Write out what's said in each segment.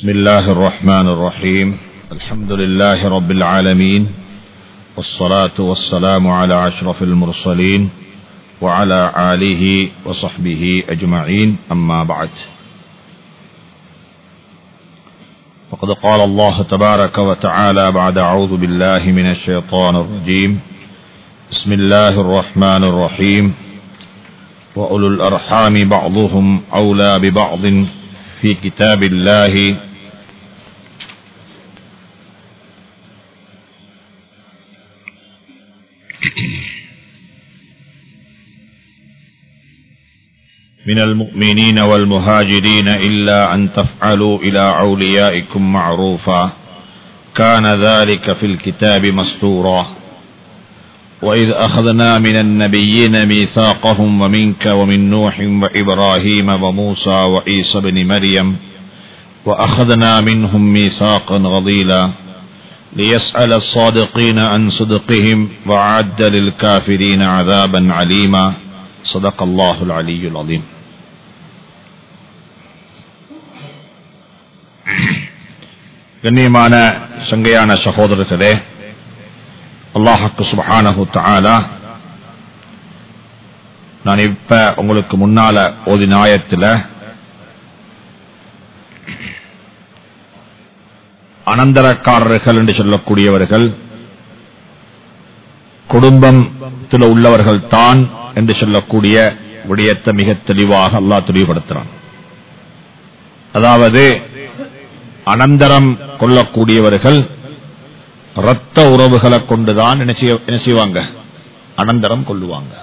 بسم الله الرحمن الرحيم الحمد لله رب العالمين والصلاة والسلام على أشرف المرسلين وعلى آله وصحبه أجمعين أما بعد فقد قال الله تبارك وتعالى بعد أعوذ بالله من الشيطان الرجيم بسم الله الرحمن الرحيم وأولو الأرحام بعضهم أولى ببعض في كتاب الله من المؤمنين والمهاجرين إلا أن تفعلوا إلى أوليائكم معروفا كان ذلك في الكتاب مسطورا وإذ أخذنا من النبيين ميثاقهم ومنك ومن نوح وإبراهيم وموسى وعيسى بن مريم وأخذنا منهم ميثاقا غضيلا ليسأل الصادقين عن صدقهم وعد للكافرين عذابا عليما صدق الله العلي العظيم கண்ணியமான சங்கையான சகோதரர்களே அல்லாஹாக்கு சுபஹானஹு தஆலா நான் இப்ப உங்களுக்கு முன்னால ஓதின ஆயத்தில் அனந்தரக்காரர்கள் என்று சொல்லக்கூடியவர்கள் குடும்பத்தில் உள்ளவர்கள் தான் என்று சொல்லக்கூடிய விடயத்தை மிக தெளிவாக அல்லாஹ் தெளிவுபடுத்துறான் அதாவது அனந்தரம் கொள்ளக்கூடியவர்கள் இரத்த உறவுகளை கொண்டுதான் என்ன செய்வாங்க அனந்தரம் கொள்ளுவாங்க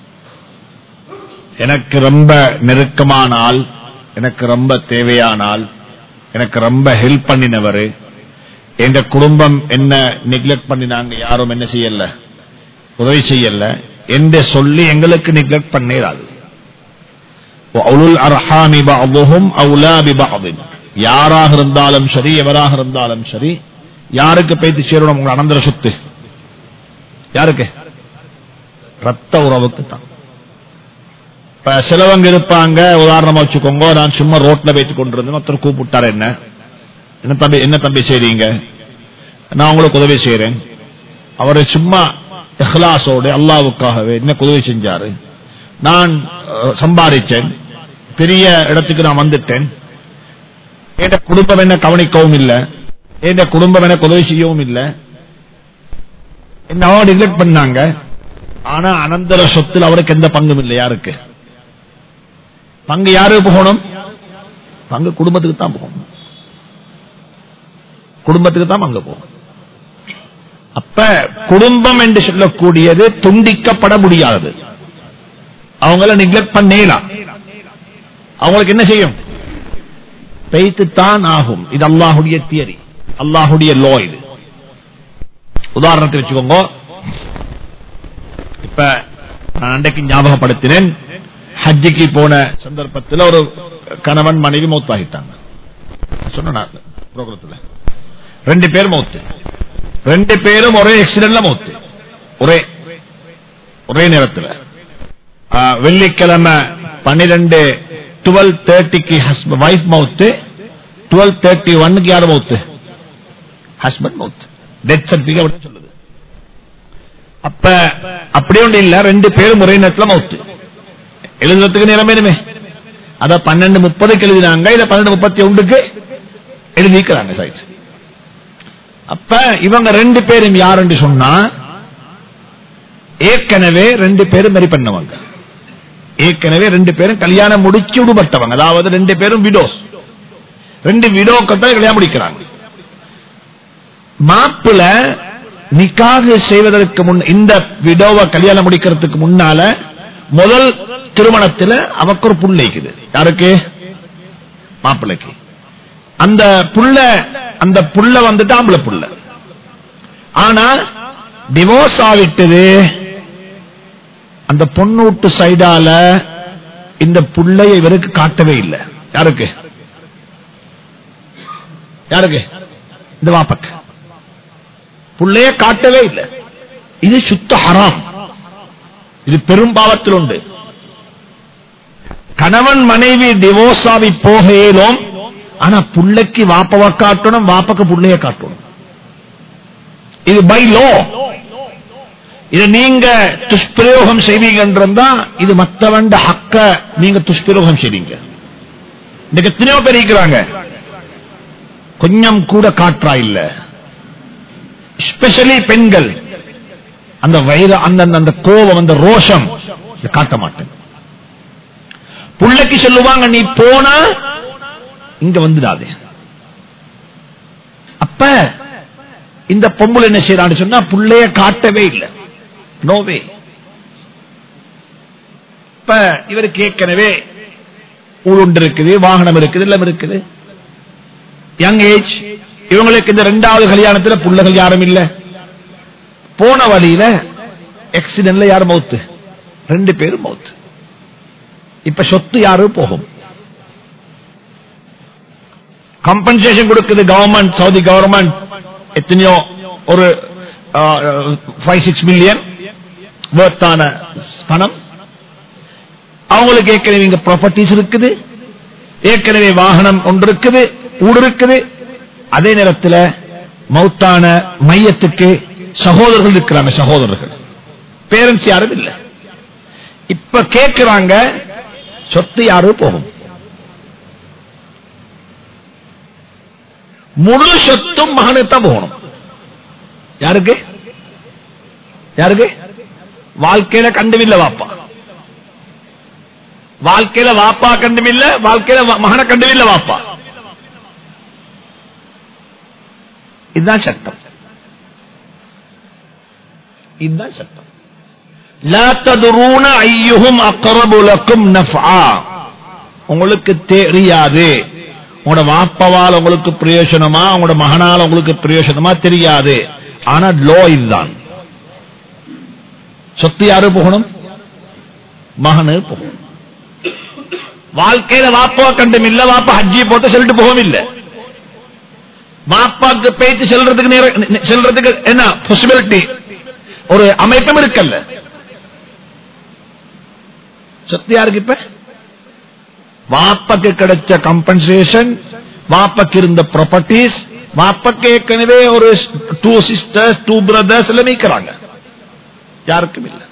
எனக்கு ரொம்ப நெருக்கமான ஆள் எனக்கு ரொம்ப தேவையான ஆள் எனக்கு ரொம்ப ஹெல்ப் பண்ணினவர் எங்க குடும்பம் என்ன நெக்லெக்ட் பண்ணினாங்க யாரும் என்ன செய்யல உதவி செய்யல என்று சொல்லி எங்களுக்கு நெக்லெக்ட் பண்ணிடாது யாராக இருந்தாலும் சரி எவராக இருந்தாலும் சரி யாருக்கு பேத்து சேரணும் உங்க அனந்தர சொத்து யாருக்கு ரத்த உறவுக்கு தான் இப்ப சிலவங்க இருப்பாங்க உதாரணமா வச்சுக்கோங்க நான் சும்மா ரோட்ல வைத்து கொண்டிருந்தேன் ஒருத்தர் கூப்பிட்டாரு என்ன என்ன தம்பி என்ன தம்பி செய்றீங்க நான் உங்களுக்கு உதவி செய்யறேன் அவரை சும்மா எஹ்லாசோடு அல்லாவுக்காகவே என்ன உதவி செஞ்சாரு நான் சம்பாதிச்சேன் பெரிய இடத்துக்கு நான் வந்துட்டேன் என் குடும்பம் என்ன கவனிக்கவும் இல்லை என் குடும்பம் எனக்கு உதவி செய்யவும் இல்லை என்ன நெக்லெக்ட் பண்ணாங்க ஆனா அனந்தர சொத்தில் அவருக்கு எந்த பங்கும் இல்லை யாருக்கு பங்கு யாருக்கு போகணும் பங்கு குடும்பத்துக்கு தான் போகணும் குடும்பத்துக்கு தான் பங்கு போகணும் அப்ப குடும்பம் என்று சொல்லக்கூடியது துண்டிக்கப்பட முடியாதது அவங்கள நெக்லெக்ட் பண்ணலாம் அவங்களுக்கு என்ன செய்யும் பெய்த்துத்தான் ஆகும் இது அல்லாஹுடைய தியரி அல்லாஹுடைய லோ இது உதாரணத்தை வச்சுக்கோங்க இப்ப நான் அன்றைக்கு ஞாபகப்படுத்தினேன் ஹஜ்ஜிக்கு போன சந்தர்ப்பத்தில் ஒரு கணவன் மனைவி மௌத்தாகிட்டாங்க சொன்ன ரெண்டு பேர் மௌத்து ரெண்டு பேரும் ஒரே ஆக்சிடென்ட்ல மௌத்து ஒரே ஒரே நேரத்தில் வெள்ளிக்கிழமை பன்னிரெண்டு டுவெல் தேர்ட்டிக்கு வைஃப் மவுத்து டுவெல் தேர்ட்டி ஒன்னுக்கு யார் மவுத்து ஹஸ்பண்ட் மவுத் டெத் சர்டிபிகேட் சொல்லுது அப்ப அப்படி ஒன்று இல்ல ரெண்டு பேரும் ஒரே நேரத்தில் மவுத்து எழுதுறதுக்கு நேரம் வேணுமே அத பன்னெண்டு முப்பதுக்கு எழுதினாங்க இத பன்னெண்டு முப்பத்தி ஒன்றுக்கு எழுதிக்கிறாங்க சைட் அப்ப இவங்க ரெண்டு பேரும் யாருன்னு சொன்னா ஏற்கனவே ரெண்டு பேரும் மரி பண்ணவங்க ஏற்கனவே ரெண்டு பேரும் கல்யாணம் முடிச்சு விடுபட்டவங்க அதாவது ரெண்டு பேரும் விடோஸ் ரெண்டு விடோக்கள் தான் கல்யாணம் முடிக்கிறாங்க மாப்பிள நிக்காக செய்வதற்கு முன் இந்த விடோவை கல்யாணம் முடிக்கிறதுக்கு முன்னால முதல் திருமணத்தில் அவக்கு ஒரு புள்ளைக்குது யாருக்கு மாப்பிள்ளைக்கு அந்த புள்ள அந்த புள்ள வந்துட்டு ஆம்பளை புள்ள ஆனா டிவோர்ஸ் ஆவிட்டது அந்த பொண்ணூட்டு சைடால இந்த புள்ளைய இவருக்கு காட்டவே இல்லை யாருக்கு யாருக்கு இந்த வாப்பக்கு புள்ளைய காட்டவே இல்லை இது சுத்த ஹராம் இது பெரும் பாவத்தில் உண்டு கணவன் மனைவி டிவோர்ஸ் ஆகி போகையிலும் ஆனா புள்ளைக்கு வாப்பவ காட்டணும் வாப்பக்கு புள்ளைய காட்டணும் இது பை லோ இது நீங்க துஷ்பிரயோகம் செய்வீங்கன்றா இது மத்தவண்ட ஹக்க நீங்க துஷ்பிரயோகம் செய்வீங்க இன்னைக்கு எத்தனையோ பேர் இருக்கிறாங்க கொஞ்சம் கூட காற்றா இல்ல ஸ்பெஷலி பெண்கள் அந்த வயது அந்த அந்த கோபம் அந்த ரோஷம் இதை காட்ட மாட்டேன் புள்ளைக்கு சொல்லுவாங்க நீ போனா இங்க வந்துடாதே அப்ப இந்த பொம்பளை என்ன செய்யறான்னு சொன்னா புள்ளைய காட்டவே இல்லை நோவே இப்ப இவருக்கு ஏற்கனவே ஊருண்டு இருக்குது வாகனம் இருக்குது எல்லாம் இருக்குது யங் ஏஜ் இவங்களுக்கு இந்த ரெண்டாவது கல்யாணத்துல புள்ளைகள் யாரும் இல்ல போன வழியில ஆக்சிடென்ட்ல யார் மௌத்து ரெண்டு பேரும் மௌத்து இப்ப சொத்து யாரு போகும் கம்பன்சேஷன் கொடுக்குது கவர்மெண்ட் சவுதி கவர்மெண்ட் எத்தனையோ ஒரு ஃபைவ் சிக்ஸ் மில்லியன் வேர்த்தான பணம் அவங்களுக்கு ஏற்கனவே இங்க ப்ராப்பர்ட்டிஸ் இருக்குது ஏற்கனவே வாகனம் ஒன்று இருக்குது ஊடு இருக்குது அதே நேரத்தில் மௌத்தான மையத்துக்கு சகோதரர்கள் இருக்கிறாங்க சகோதரர்கள் பேரண்ட்ஸ் யாரும் இல்லை இப்ப கேட்கிறாங்க சொத்து யாரும் போகும் முழு சொத்தும் மகனுக்கு போகணும் யாருக்கு யாருக்கு வாழ்க்கையில கண்டுமில்ல வாப்பா வாழ்க்கையில வாப்பா கண்டுமில்ல வாழ்க்கையில மகனை கண்டுமில்ல வாப்பா இதுதான் சட்டம் இதுதான் சட்டம் லா ததுரூன ஐயுகும் அக்கரபுலக்கும் நஃபா உங்களுக்கு தெரியாது உங்களோட வாப்பவால் உங்களுக்கு பிரயோஜனமா உங்களோட மகனால உங்களுக்கு பிரயோஜனமா தெரியாது ஆனா லோ இதுதான் சொத்து யாரு போகணும் மகனு போகணும் வாழ்க்கையில வாப்பாவை கண்டும் இல்ல வாப்பா ஹஜ்ஜி போட்டு சொல்லிட்டு போகவும் இல்ல வாப்பாக்கு பேச்சு செல்றதுக்கு நேர- செல்றதுக்கு என்ன பாசிபிலிட்டி ஒரு அமைப்பும் இருக்கல்ல சொத்து யாருக்கு இப்ப வாப்பக்கு கிடைச்ச கம்பன்சேஷன் வாப்பக்கு இருந்த ப்ராப்பர்ட்டிஸ் வாப்பக்கு ஏற்கனவே ஒரு டூ சிஸ்டர்ஸ் டூ பிரதர்ஸ் எல்லாம் இருக்கிறாங்க யாருக்கும் இல்லை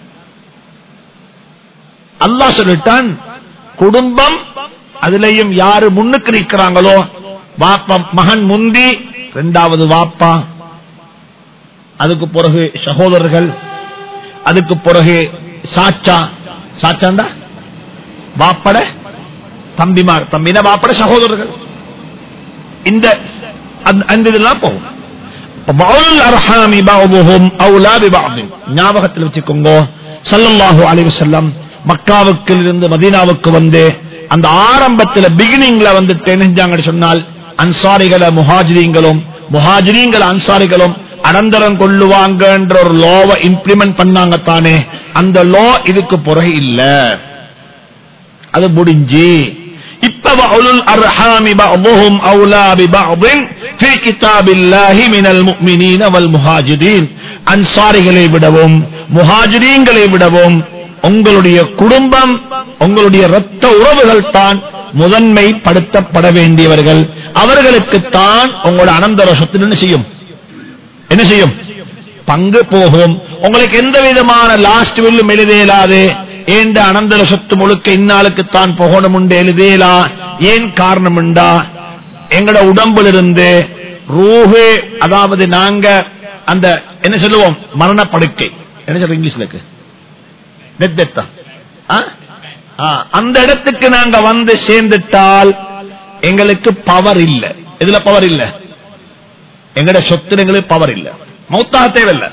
அல்லாஹ் சொல்லிட்டான் குடும்பம் அதுலயும் யாரு முன்னுக்கு நிற்கிறாங்களோ வாப்பா மகன் முந்தி இரண்டாவது வாப்பா அதுக்கு பிறகு சகோதரர்கள் அதுக்கு பிறகு சாச்சா சாச்சாண்டா வாப்பட தம்பிமார் தம்பினா வாப்பட சகோதரர்கள் இந்த அந்த- அந்த இதெல்லாம் போகும் பவுல் அர்ஹாமி பஅதுஹும் அவுலா பிபஅதின். ஞாபகத்தில் வச்சுக்கோங்க ஸல்லல்லாஹு அலைஹி வஸல்லம் மக்காவுக்கு இருந்து மதீனாவுக்கு வந்து அந்த ஆரம்பத்தில் பிகினிங்ல வந்துட்டு என்ன செஞ்சாங்கன்னு சொன்னால் அன்சாரிகளை முஹாஜிரீங்களும் முஹாஜிரீங்கள் அன்சாரிகளும் அனந்தரம் கொள்ளுவாங்கன்ற ஒரு லோவை இம்ப்ளிமெண்ட் பண்ணாங்க தானே அந்த லோ இதுக்கு பிறகு இல்ல அது முடிஞ்சு இப்ப வஉலுல் அர்ஹாமி பஅதுஹும் அவுலா பிபஅதின் ஃபீ கிதாபில்லாஹி மினல் முஃமினீன வல் முஹாஜிரீன் அன்சாரிகளை விடவும் முஹாஜிரீன்களை விடவும் உங்களுடைய குடும்பம் உங்களுடைய இரத்த உறவுகள் தான் முதன்மைப்படுத்தப்பட வேண்டியவர்கள் அவர்களுக்கு தான் உங்களோட அனந்தர சொத்து என்ன செய்யும் என்ன செய்யும் பங்கு போகும் உங்களுக்கு எந்த விதமான லாஸ்ட் வில்லும் எழுதேலாது ஏண்ட அனந்தர சொத்து முழுக்க இந்நாளுக்கு தான் போகணும் உண்டு எழுதேலா ஏன் காரணம் உண்டா எங்கட உடம்புல இருந்து ரூஹு அதாவது நாங்க அந்த என்ன சொல்லுவோம் மரணப்படுக்கை என்ன சொல்ற இங்கிலீஷ்ல இருக்கு Death death ஆ? ஆ? ஆ, அந்த இடத்துக்கு நாங்க வந்து சேர்ந்துட்டால் எங்களுக்கு பவர் இல்ல இதுல பவர் இல்ல எங்கட சொத்து எங்களுக்கு பவர் இல்ல மௌத்தாக தேவையில்ல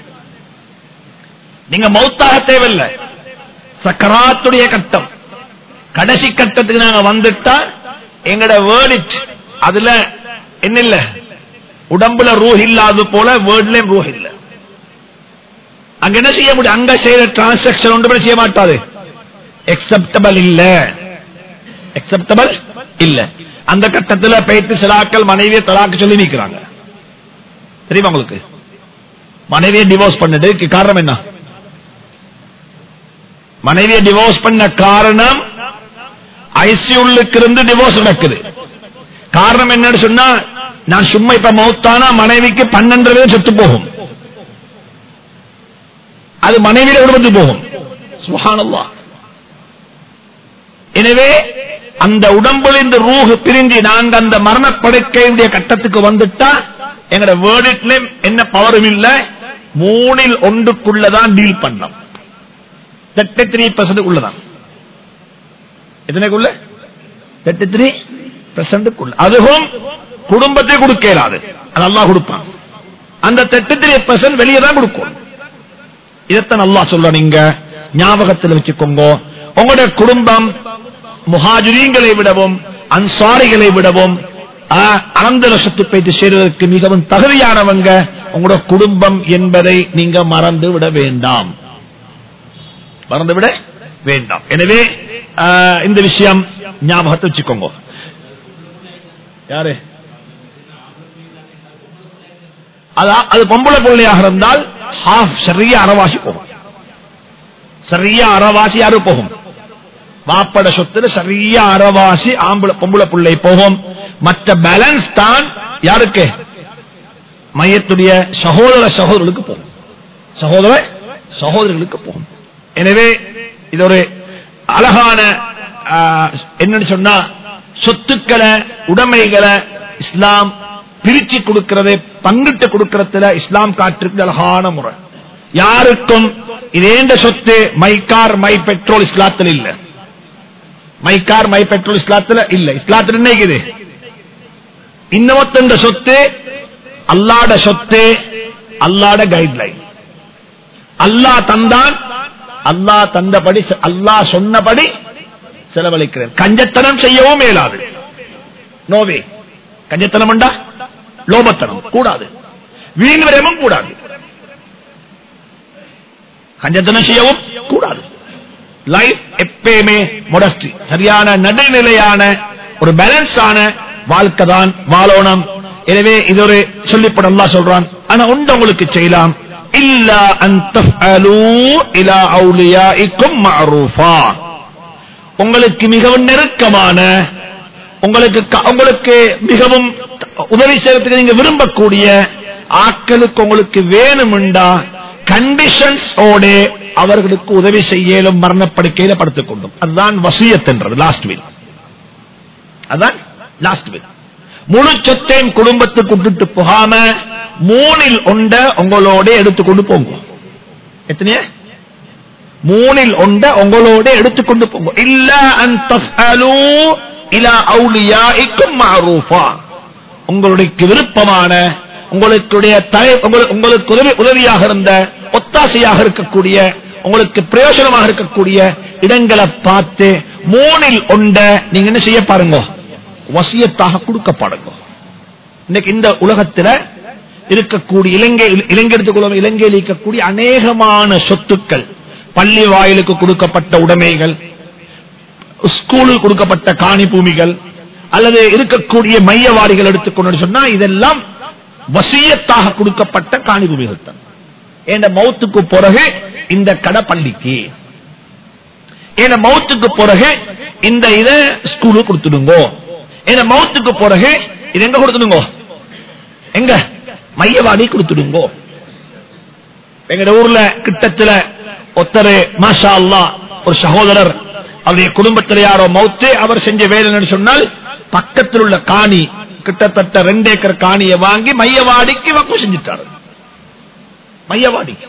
நீங்க மௌத்தாக தேவையில்ல சக்கராத்துடைய கட்டம் கடைசி கட்டத்துக்கு நாங்க வந்துட்டா எங்கட வேர்டிட் அதுல என்ன இல்ல உடம்புல ரூஹ் இல்லாத போல வேர்ட்லயும் ரூஹ் இல்ல அங்க என்ன செய்ய முடியும் அங்க செய்யற டிரான்சாக்சன் ஒன்றுமே செய்ய மாட்டாது எக்ஸப்டபிள் இல்ல எக்ஸப்டபிள் இல்ல அந்த கட்டத்துல பேத்து சிலாக்கள் மனைவியை தலாக்கு சொல்லி நிக்கிறாங்க தெரியுமா உங்களுக்கு மனைவியை டிவோர்ஸ் பண்ணதுக்கு காரணம் என்ன மனைவியை டிவோர்ஸ் பண்ண காரணம் ஐசியுள்ளுக்கு இருந்து டிவோர்ஸ் நடக்குது காரணம் என்னன்னு சொன்னா நான் சும்மா இப்ப மௌத்தானா மனைவிக்கு பன்னெண்டு பேர் செத்து போகும் அது மனைவியில விடுபட்டு போகும் சுபஹானல்லாஹ் எனவே அந்த உடம்புல இந்த ரூஹு பிரிஞ்சு நாங்க அந்த மரணப்படுக்கையுடைய கட்டத்துக்கு வந்துட்டா எங்கட வேர்டிட்ல என்ன பவரும் இல்ல மூணில் ஒன்றுக்குள்ளதான் டீல் பண்ணோம் தேர்ட்டி த்ரீ பர்சன்ட் உள்ளதான் எத்தனைக்குள்ள தேர்ட்டி த்ரீ பர்சன்ட்டுக்குள்ள அதுவும் குடும்பத்தை கொடுக்க இயலாது அது அல்லாஹ் கொடுப்பான் அந்த தேர்ட்டி த்ரீ பர்சன்ட் வெளியே தான் கொடுக்கும் இதைத்தான் அல்லாஹ் சொல்ற நீங்க ஞாபகத்தில் வச்சுக்கோங்க உங்களுடைய குடும்பம் முஹாஜிரீங்களை விடவும் அன்சாரிகளை விடவும் அனந்தர சொத்து பேச்சு சேருவதற்கு மிகவும் தகுதியானவங்க உங்களோட குடும்பம் என்பதை நீங்க மறந்து விட வேண்டாம் மறந்து விட வேண்டாம் எனவே ஆஹ், இந்த விஷயம் ஞாபகத்தை வச்சுக்கோங்க யாரு அதா- அது பொம்பளை பிள்ளையாக இருந்தால் ஹாஃப் சரியா அறவாசி போகும் சரியா அறவாசி யாரு போகும் வாப்பட சொத்துல சரியா அறவாசி ஆம்பளை பொம்பளை பிள்ளை போகும் மற்ற பேலன்ஸ் தான் யாருக்கு மையத்துடைய சகோதர சகோதரர்களுக்கு போகும் சகோதர சகோதரர்களுக்கு போகும் எனவே இது ஒரு அழகான ஆஹ், என்னன்னு சொன்னா சொத்துக்களை உடைமைகளை இஸ்லாம் பிரிச்சு கொடுக்கிறது பங்கிட்டு கொடுக்கறதுல இஸ்லாம் காட்டிருக்கு அழகான முறை யாருக்கும் இதேண்ட சொத்து மை கார் மை பெட்ரோல் இஸ்லாத்தில் இல்ல மை கார் மை பெட்ரோல் இஸ்லாத்துல இல்ல இஸ்லாத்தில் என்ன இருக்குது இன்னொருத்தண்ட சொத்து அல்லாட சொத்து அல்லாட கைட்லைன் அல்லாஹ் தந்தான் அல்லாஹ் தந்தபடி அல்லாஹ் சொன்னபடி செலவழிக்கிறேன் கஞ்சத்தனம் செய்யவும் மேலாது நோவே கஞ்சத்தனம் உண்டா லோபத்தனம் கூடாது வீண் விரயமும் கூடாது கஞ்சத்தனம் செய்யவும் கூடாது லைஃப் எப்பயுமே மொடஸ்டி சரியான நடுநிலையான ஒரு பேலன்ஸான வாழ்க்கை தான் வாழணும் எனவே இது ஒரு சொல்லிப்பட அல்லாஹ் சொல்றான் ஆனா உண்டு உங்களுக்கு செய்யலாம் இல்ல அந்த இலா அவுலியாஇக்கும் மஅரூஃபா உங்களுக்கு மிகவும் நெருக்கமான உங்களுக்கு க- உங்களுக்கு மிகவும் உதவி செய்யறதுக்கு நீங்க விரும்பக்கூடிய ஆட்களுக்கு உங்களுக்கு வேணும்ண்டா கண்டிஷன்ஸ் ஓட அவர்களுக்கு உதவி செய்யலும் மரணப்படுக்கையில படுத்துக் கொண்டும் அதுதான் வசியத் என்றது லாஸ்ட் வில் அதான் லாஸ்ட் வில் முழு சொத்தையும் குடும்பத்துக்கு விட்டுட்டு போகாம மூணில் ஒண்ட உங்களோட எடுத்துக்கொண்டு போங்க எத்தனையா மூணில் ஒண்ட உங்களோட எடுத்துக்கொண்டு போங்க இல்ல அந்த இலா அவுலியாஇக்கும் மஅரூஃபா உங்களுக்கு விருப்பமான உங்களுடைய தலை உங்கள்- உங்களுக்கு உதவி உதவியாக இருந்த ஒத்தாசையாக இருக்கக்கூடிய உங்களுக்கு பிரயோஜனமாக இருக்கக்கூடிய இடங்களை பார்த்து மூணில் ஒண்ட நீங்க என்ன செய்ய பாருங்க வசியத்தாக கொடுக்க பாருங்க இன்னைக்கு இந்த உலகத்துல இருக்கக்கூடிய இலங்கை இலங்கை எடுத்துக்கொள்ளும் இலங்கையில் இருக்கக்கூடிய அநேகமான சொத்துக்கள் பள்ளி வாயிலுக்கு கொடுக்கப்பட்ட உடைமைகள் ஸ்கூலுக்கு கொடுக்கப்பட்ட காணி பூமிகள் அல்லது இருக்கக்கூடிய மையவாடிகள் எடுத்துக்கொண்டு சொன்னா இதெல்லாம் வசியத்தாக கொடுக்கப்பட்ட காணி பூமிகள் தான் என் மௌத்துக்கு பிறகு இந்த கடை பள்ளிக்கு என் மௌத்துக்கு பிறகு இந்த இத ஸ்கூலுக்கு கொடுத்துடுங்கோ என் மௌத்துக்கு பிறகு இது எங்க கொடுத்துடுங்கோ எங்க மையவாடி கொடுத்துடுங்கோ எங்க ஊர்ல கிட்டத்துல ஒத்தரு மாஷா அல்லா ஒரு சகோதரர் அவருடைய குடும்பத்தில் யாரோ மௌத்து அவர் செஞ்ச வேலைன்னு சொன்னால் பக்கத்தில் உள்ள காணி கிட்டத்தட்ட ரெண்டு ஏக்கர் காணியை வாங்கி மையவாடிக்கு வக்கு செஞ்சுட்டாரு மையவாடிக்கு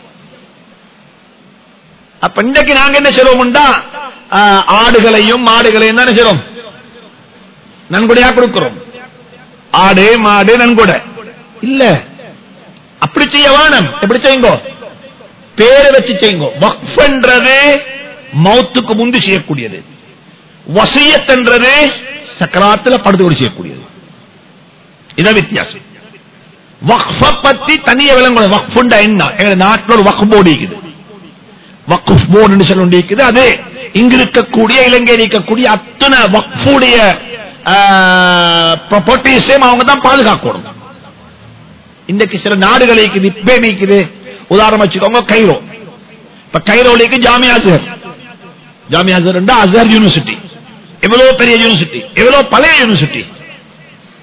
அப்ப இன்றைக்கு நாங்க என்ன செய்வோம்டா ஆஹ், ஆடுகளையும் மாடுகளையும் தான் என்ன செய்றோம் நன்கொடையா கொடுக்கிறோம் ஆடு மாடு நன்கொடை இல்ல அப்படி செய்ய வேணும் எப்படி செய்யுங்கோ பேரை வச்சு செய்யுங்கோ வக்ஃப்ன்றது மௌத்துக்கு முந்தி செய்யக்கூடியது வசியத் என்றது சக்கராத்துல படுத்து செய்யக்கூடியது இதான் வித்தியாசம் வக்ஃப பத்தி தனிய விளங்கணும் வக்ஃபுண்டா என்ன எங்க நாட்டில் ஒரு வக்ஃப் போர்டு இருக்குது வக்ஃப் போர்டு சொல்ல இருக்குது அது இங்க இருக்கக்கூடிய இலங்கையில் இருக்கக்கூடிய அத்தனை வக்ஃபுடைய ப்ராப்பர்ட்டிஸையும் அவங்க தான் பாதுகாக்கணும் இன்றைக்கு சில நாடுகள் இருக்குது இப்பே இருக்குது உதாரணம் வச்சுக்கோங்க கைரோ இப்ப கைரோலிக்கு ஜாமியா அசர் ஜாமியா அசர் அசர் யூனிவர்சிட்டி எவ்வளவு பெரிய யூனிவர்சிட்டி எவ்வளவு பழைய யூனிவர்சிட்டி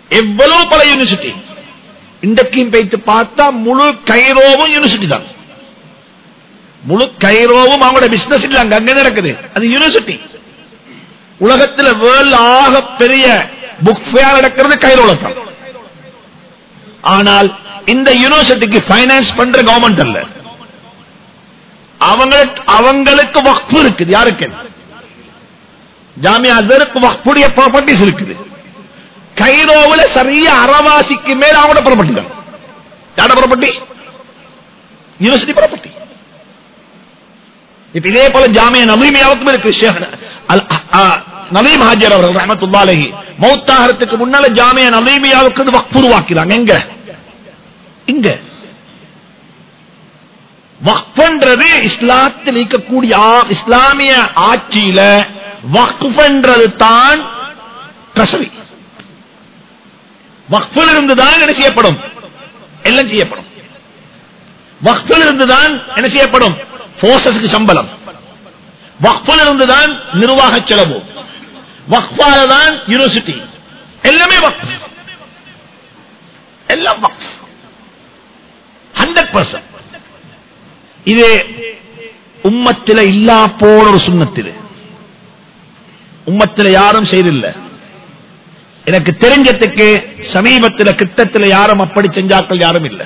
எவ்வளவு பல யூனிவர்சிட்டி இன்றைக்கும் போயிட்டு பார்த்தா முழு கைரோவும் யூனிவர்சிட்டி தான் முழு கைரோவும் அவங்களோட பிசினஸ் இல்ல அங்க அங்க நடக்குது அது யூனிவர்சிட்டி உலகத்தில் வேர்ல்ட் ஆக பெரிய புக் ஃபேர் நடக்கிறது கைரோல தான் ஆனால் இந்த யூனிவர்சிட்டிக்கு பைனான்ஸ் பண்ற கவர்மெண்ட் அல்ல அவங்களுக்கு அவங்களுக்கு வக்ஃபு இருக்குது யாருக்கு ஜாமியா அசருக்கு வக்ஃபுடைய ப்ராப்பர்ட்டிஸ் இருக்குது கைரோவில் சரியா அறவாசிக்கு மேல அவங்களோட ப்ராப்பர்ட்டி தான் யாரோட ப்ராப்பர்ட்டி யூனிவர்சிட்டி ப்ராப்பர்ட்டி இப்ப இதே போல ஜாமிய நவீமியாவுக்கும் இருக்கு ஷேக் அல்- அ, நவீம் ஹாஜர் அவர்கள் ரஹமத்துல்லாஹி மௌத்தாகிறதுக்கு முன்னால ஜாமிய நவீமியாவுக்கு வக்ஃபு உருவாக்கிறாங்க எங்க இங்க வக்ஃபன்றது இஸ்லாத்தில் இருக்கக்கூடிய ஆ- இஸ்லாமிய ஆட்சியில வக்ஃபன்றது தான் கசவி வக்ஃபில் இருந்து தான் என்ன செய்யப்படும் எல்லாம் செய்யப்படும் வக்ஃபில் இருந்து தான் என்ன செய்யப்படும் போர்சஸ்க்கு சம்பளம் வக்ஃபில் இருந்து தான் நிர்வாக செலவு வக்ஃபால தான் யூனிவர்சிட்டி எல்லாமே வக்ஃப் எல்லாம் வக்ஃப் ஹண்ட்ரட் பர்சன்ட் இது உம்மத்தில இல்லா போன ஒரு சுண்ணத்திது உம்மத்தில யாரும் செய்தில்லை எனக்கு தெரிஞ்சதுக்கு சமீபத்தில் கிட்டத்தில் யாரும் அப்படி செஞ்சாக்கள் யாரும் இல்லை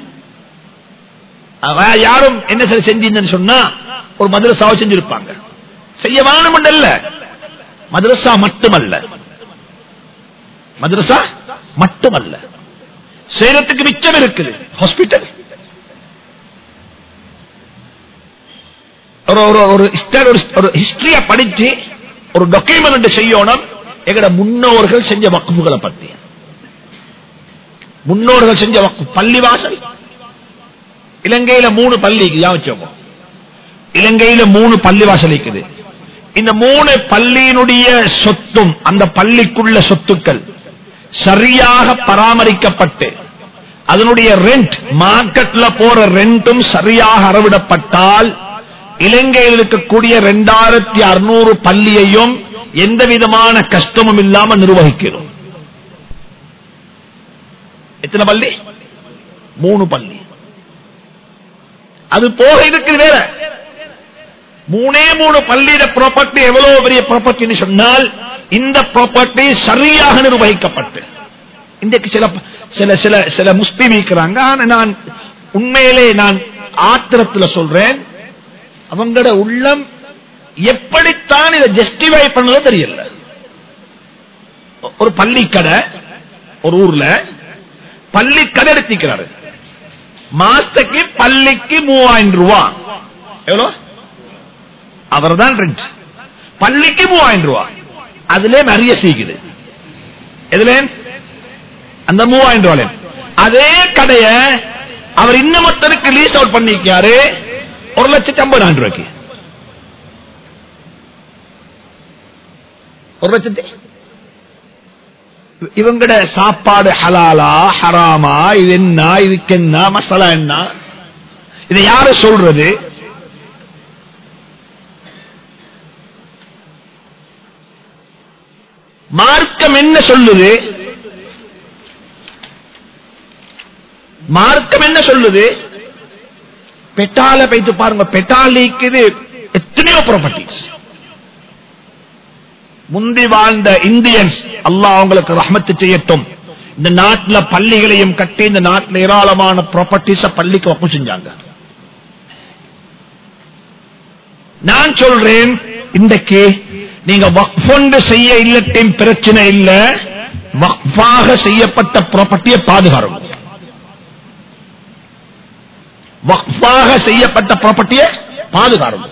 அவ யாரும் என்ன சரி செஞ்சீங்கன்னு சொன்னா ஒரு மதுரசாவை செஞ்சிருப்பாங்க செய்ய வேணும் அல்ல மதுரசா மட்டுமல்ல மதுரசா மட்டுமல்ல செய்யறதுக்கு மிச்சம் இருக்குது ஹாஸ்பிட்டல் ஒரு ஒரு ஒரு history- ஒரு- ஒரு ஹிஸ்டரிய படிச்சு ஒரு டாக்குமெண்ட் செய்யணும் எங்கட முன்னோர்கள் செஞ்ச வக்குப்புகளை பத்தி முன்னோர்கள் செஞ்ச வக்கு பள்ளிவாசல் இலங்கையில மூணு பள்ளி யாவச்சோம் இலங்கையில மூணு பள்ளிவாசல் இருக்குது இந்த மூணு பள்ளியினுடைய சொத்தும் அந்த பள்ளிக்குள்ள சொத்துக்கள் சரியாக பராமரிக்கப்பட்டு அதனுடைய ரெண்ட் மார்க்கெட்ல போற ரெண்டும் சரியாக அறவிடப்பட்டால் இலங்கையில் இருக்கக்கூடிய இரண்டாயிரத்தி அறுநூறு பள்ளியையும் எந்த விதமான கஷ்டமும் இல்லாம நிர்வகிக்கிறோம் எத்தனை பள்ளி மூணு பள்ளி அது போக இருக்குது வேற மூணே மூணு பள்ளியில ப்ராப்பர்ட்டி எவ்வளவு பெரிய ப்ராப்பர்ட்டின்னு சொன்னால் இந்த ப்ராப்பர்ட்டி சரியாக நிர்வகிக்கப்பட்டு இன்றைக்கு சில சில சில சில முஸ்லீம் இருக்கிறாங்க ஆனா நான் உண்மையிலே நான் ஆத்திரத்துல சொல்றேன் அவங்களோட உள்ளம் எப்படித்தான் இதை ஜஸ்டிஃபை பண்ணதோ தெரியல ஒரு பள்ளிக்கடை ஒரு ஊர்ல பள்ளிக்கடை எடுத்திக்கிறாரு மாசத்துக்கு பள்ளிக்கு மூவாயிரம் ரூபாய் எவ்வளவு அவர் தான் ரெண்ட் பள்ளிக்கு மூவாயிரம் ரூபாய் அதுல நிறைய சீக்குது எதுல அந்த மூவாயிரம் ரூபாய் அதே கடைய அவர் இன்னமத்தனுக்கு லீஸ் அவுட் பண்ணிக்காரு ஒரு லட்சத்தி ஐம்பதாயிரம் ரூபாய்க்கு ஒரு லட்சத்தி இவங்கட சாப்பாடு ஹலாலா ஹராமா இது என்ன இதுக்கு என்ன மசாலா என்ன இதை யாரு சொல்றது மார்க்கம் என்ன சொல்லுது மார்க்கம் என்ன சொல்லுது பெட்டால பைத்து பாருங்க பெட்டாலிக்குது எத்தனையோ ப்ராப்பர்ட்டிஸ் முந்தி வாழ்ந்த இந்தியன்ஸ் அல்லாஹ் அவங்களுக்கு ரஹ்மத்து செய்யட்டும் இந்த நாட்டுல பள்ளிகளையும் கட்டி இந்த நாட்டுல ஏராளமான ப்ராப்பர்ட்டிஸ பள்ளிக்கு வப்பு செஞ்சாங்க நான் சொல்றேன் இன்றைக்கு நீங்க வக்ஃபொண்டு செய்ய இல்லட்டின் பிரச்சனை இல்ல வக்ஃபாக செய்யப்பட்ட ப்ராப்பர்ட்டியை பாதுகாரும் வக்ஃபாக செய்யப்பட்ட ப்ராப்பர்ட்டியை பாதுகாரும்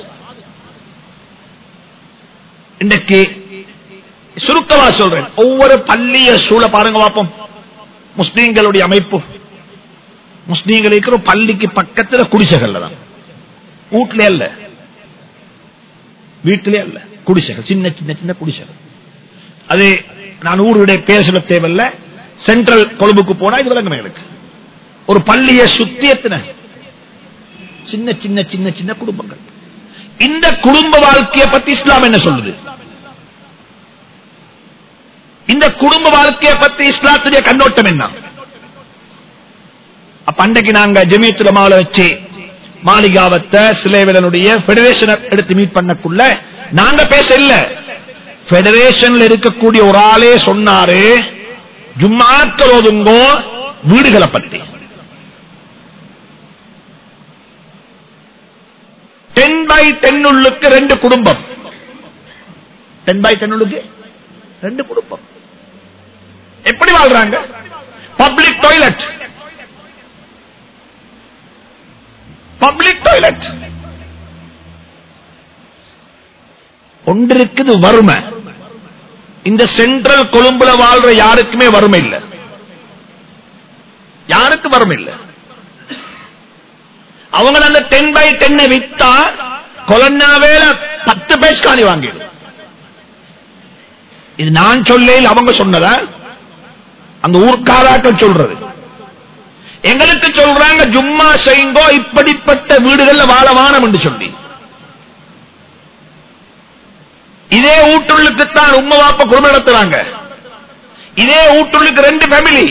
இன்றைக்கு சுருக்கமா சொல்றேன் ஒவ்வொரு பள்ளிய சூழ பாருங்க பார்ப்போம் முஸ்லீம்களுடைய அமைப்பு முஸ்லீம்கள் இருக்கிற பள்ளிக்கு பக்கத்துல குடிசைகள்ல தான் வீட்டிலே அல்ல வீட்டிலே அல்ல குடிசைகள் சின்ன சின்ன சின்ன குடிசைகள் அது நான் ஊருடைய பேர் சொல்ல தேவையில்ல சென்ட்ரல் கொழும்புக்கு போனா இது விளங்கும் எங்களுக்கு ஒரு பள்ளியை சுத்தி எத்தனை சின்ன சின்ன சின்ன சின்ன குடும்பங்கள் இந்த குடும்ப வாழ்க்கையை பத்தி இஸ்லாம் என்ன சொல்லுது இந்த குடும்ப வாழ்க்கையை பத்தி இஸ்லாத்துடைய கண்ணோட்டம் என்ன அப்ப அன்றைக்கு நாங்க ஜெமியத்துல மாலை வச்சு மாளிகாவத்தை சிலைவிலனுடைய பெடரேஷனை எடுத்து மீட் பண்ணக்குள்ள நாங்க பேச இல்ல பெடரேஷன்ல இருக்கக்கூடிய ஒரு ஆளே சொன்னாரு ஜும்மாக்கள் ஒதுங்கோ வீடுகளை பத்தி டென் பை டென் உள்ளுக்கு ரெண்டு குடும்பம் டென் பை டென் உள்ளுக்கு ரெண்டு குடும்பம் எப்படி வாழ்றாங்க பப்ளிக் டாய்லெட் பப்ளிக் டாய்லெட் ஒன்று இருக்குது வறுமை இந்த சென்ட்ரல் கொழும்புல வாழ்ற யாருக்குமே வறுமை இல்ல யாருக்கு வறுமை இல்ல அவங்க அந்த டென் பை டென்னை வித்தா கொலன்னாவேல பத்து பேஸ் காணி வாங்கிடும் இது நான் சொல்லேன் அவங்க சொன்னத அந்த ஊர்க்காராக்கள் சொல்றது எங்களுக்கு சொல்றாங்க ஜும்மா செய்யுங்கோ இப்படிப்பட்ட வீடுகள்ல வாழ வானம் என்று சொல்லி இதே ஊட்டுள்ளுக்குத்தான் உம்மா வாப்ப குடும்பம் நடத்துறாங்க இதே ஊட்டுள்ளுக்கு ரெண்டு ஃபேமிலி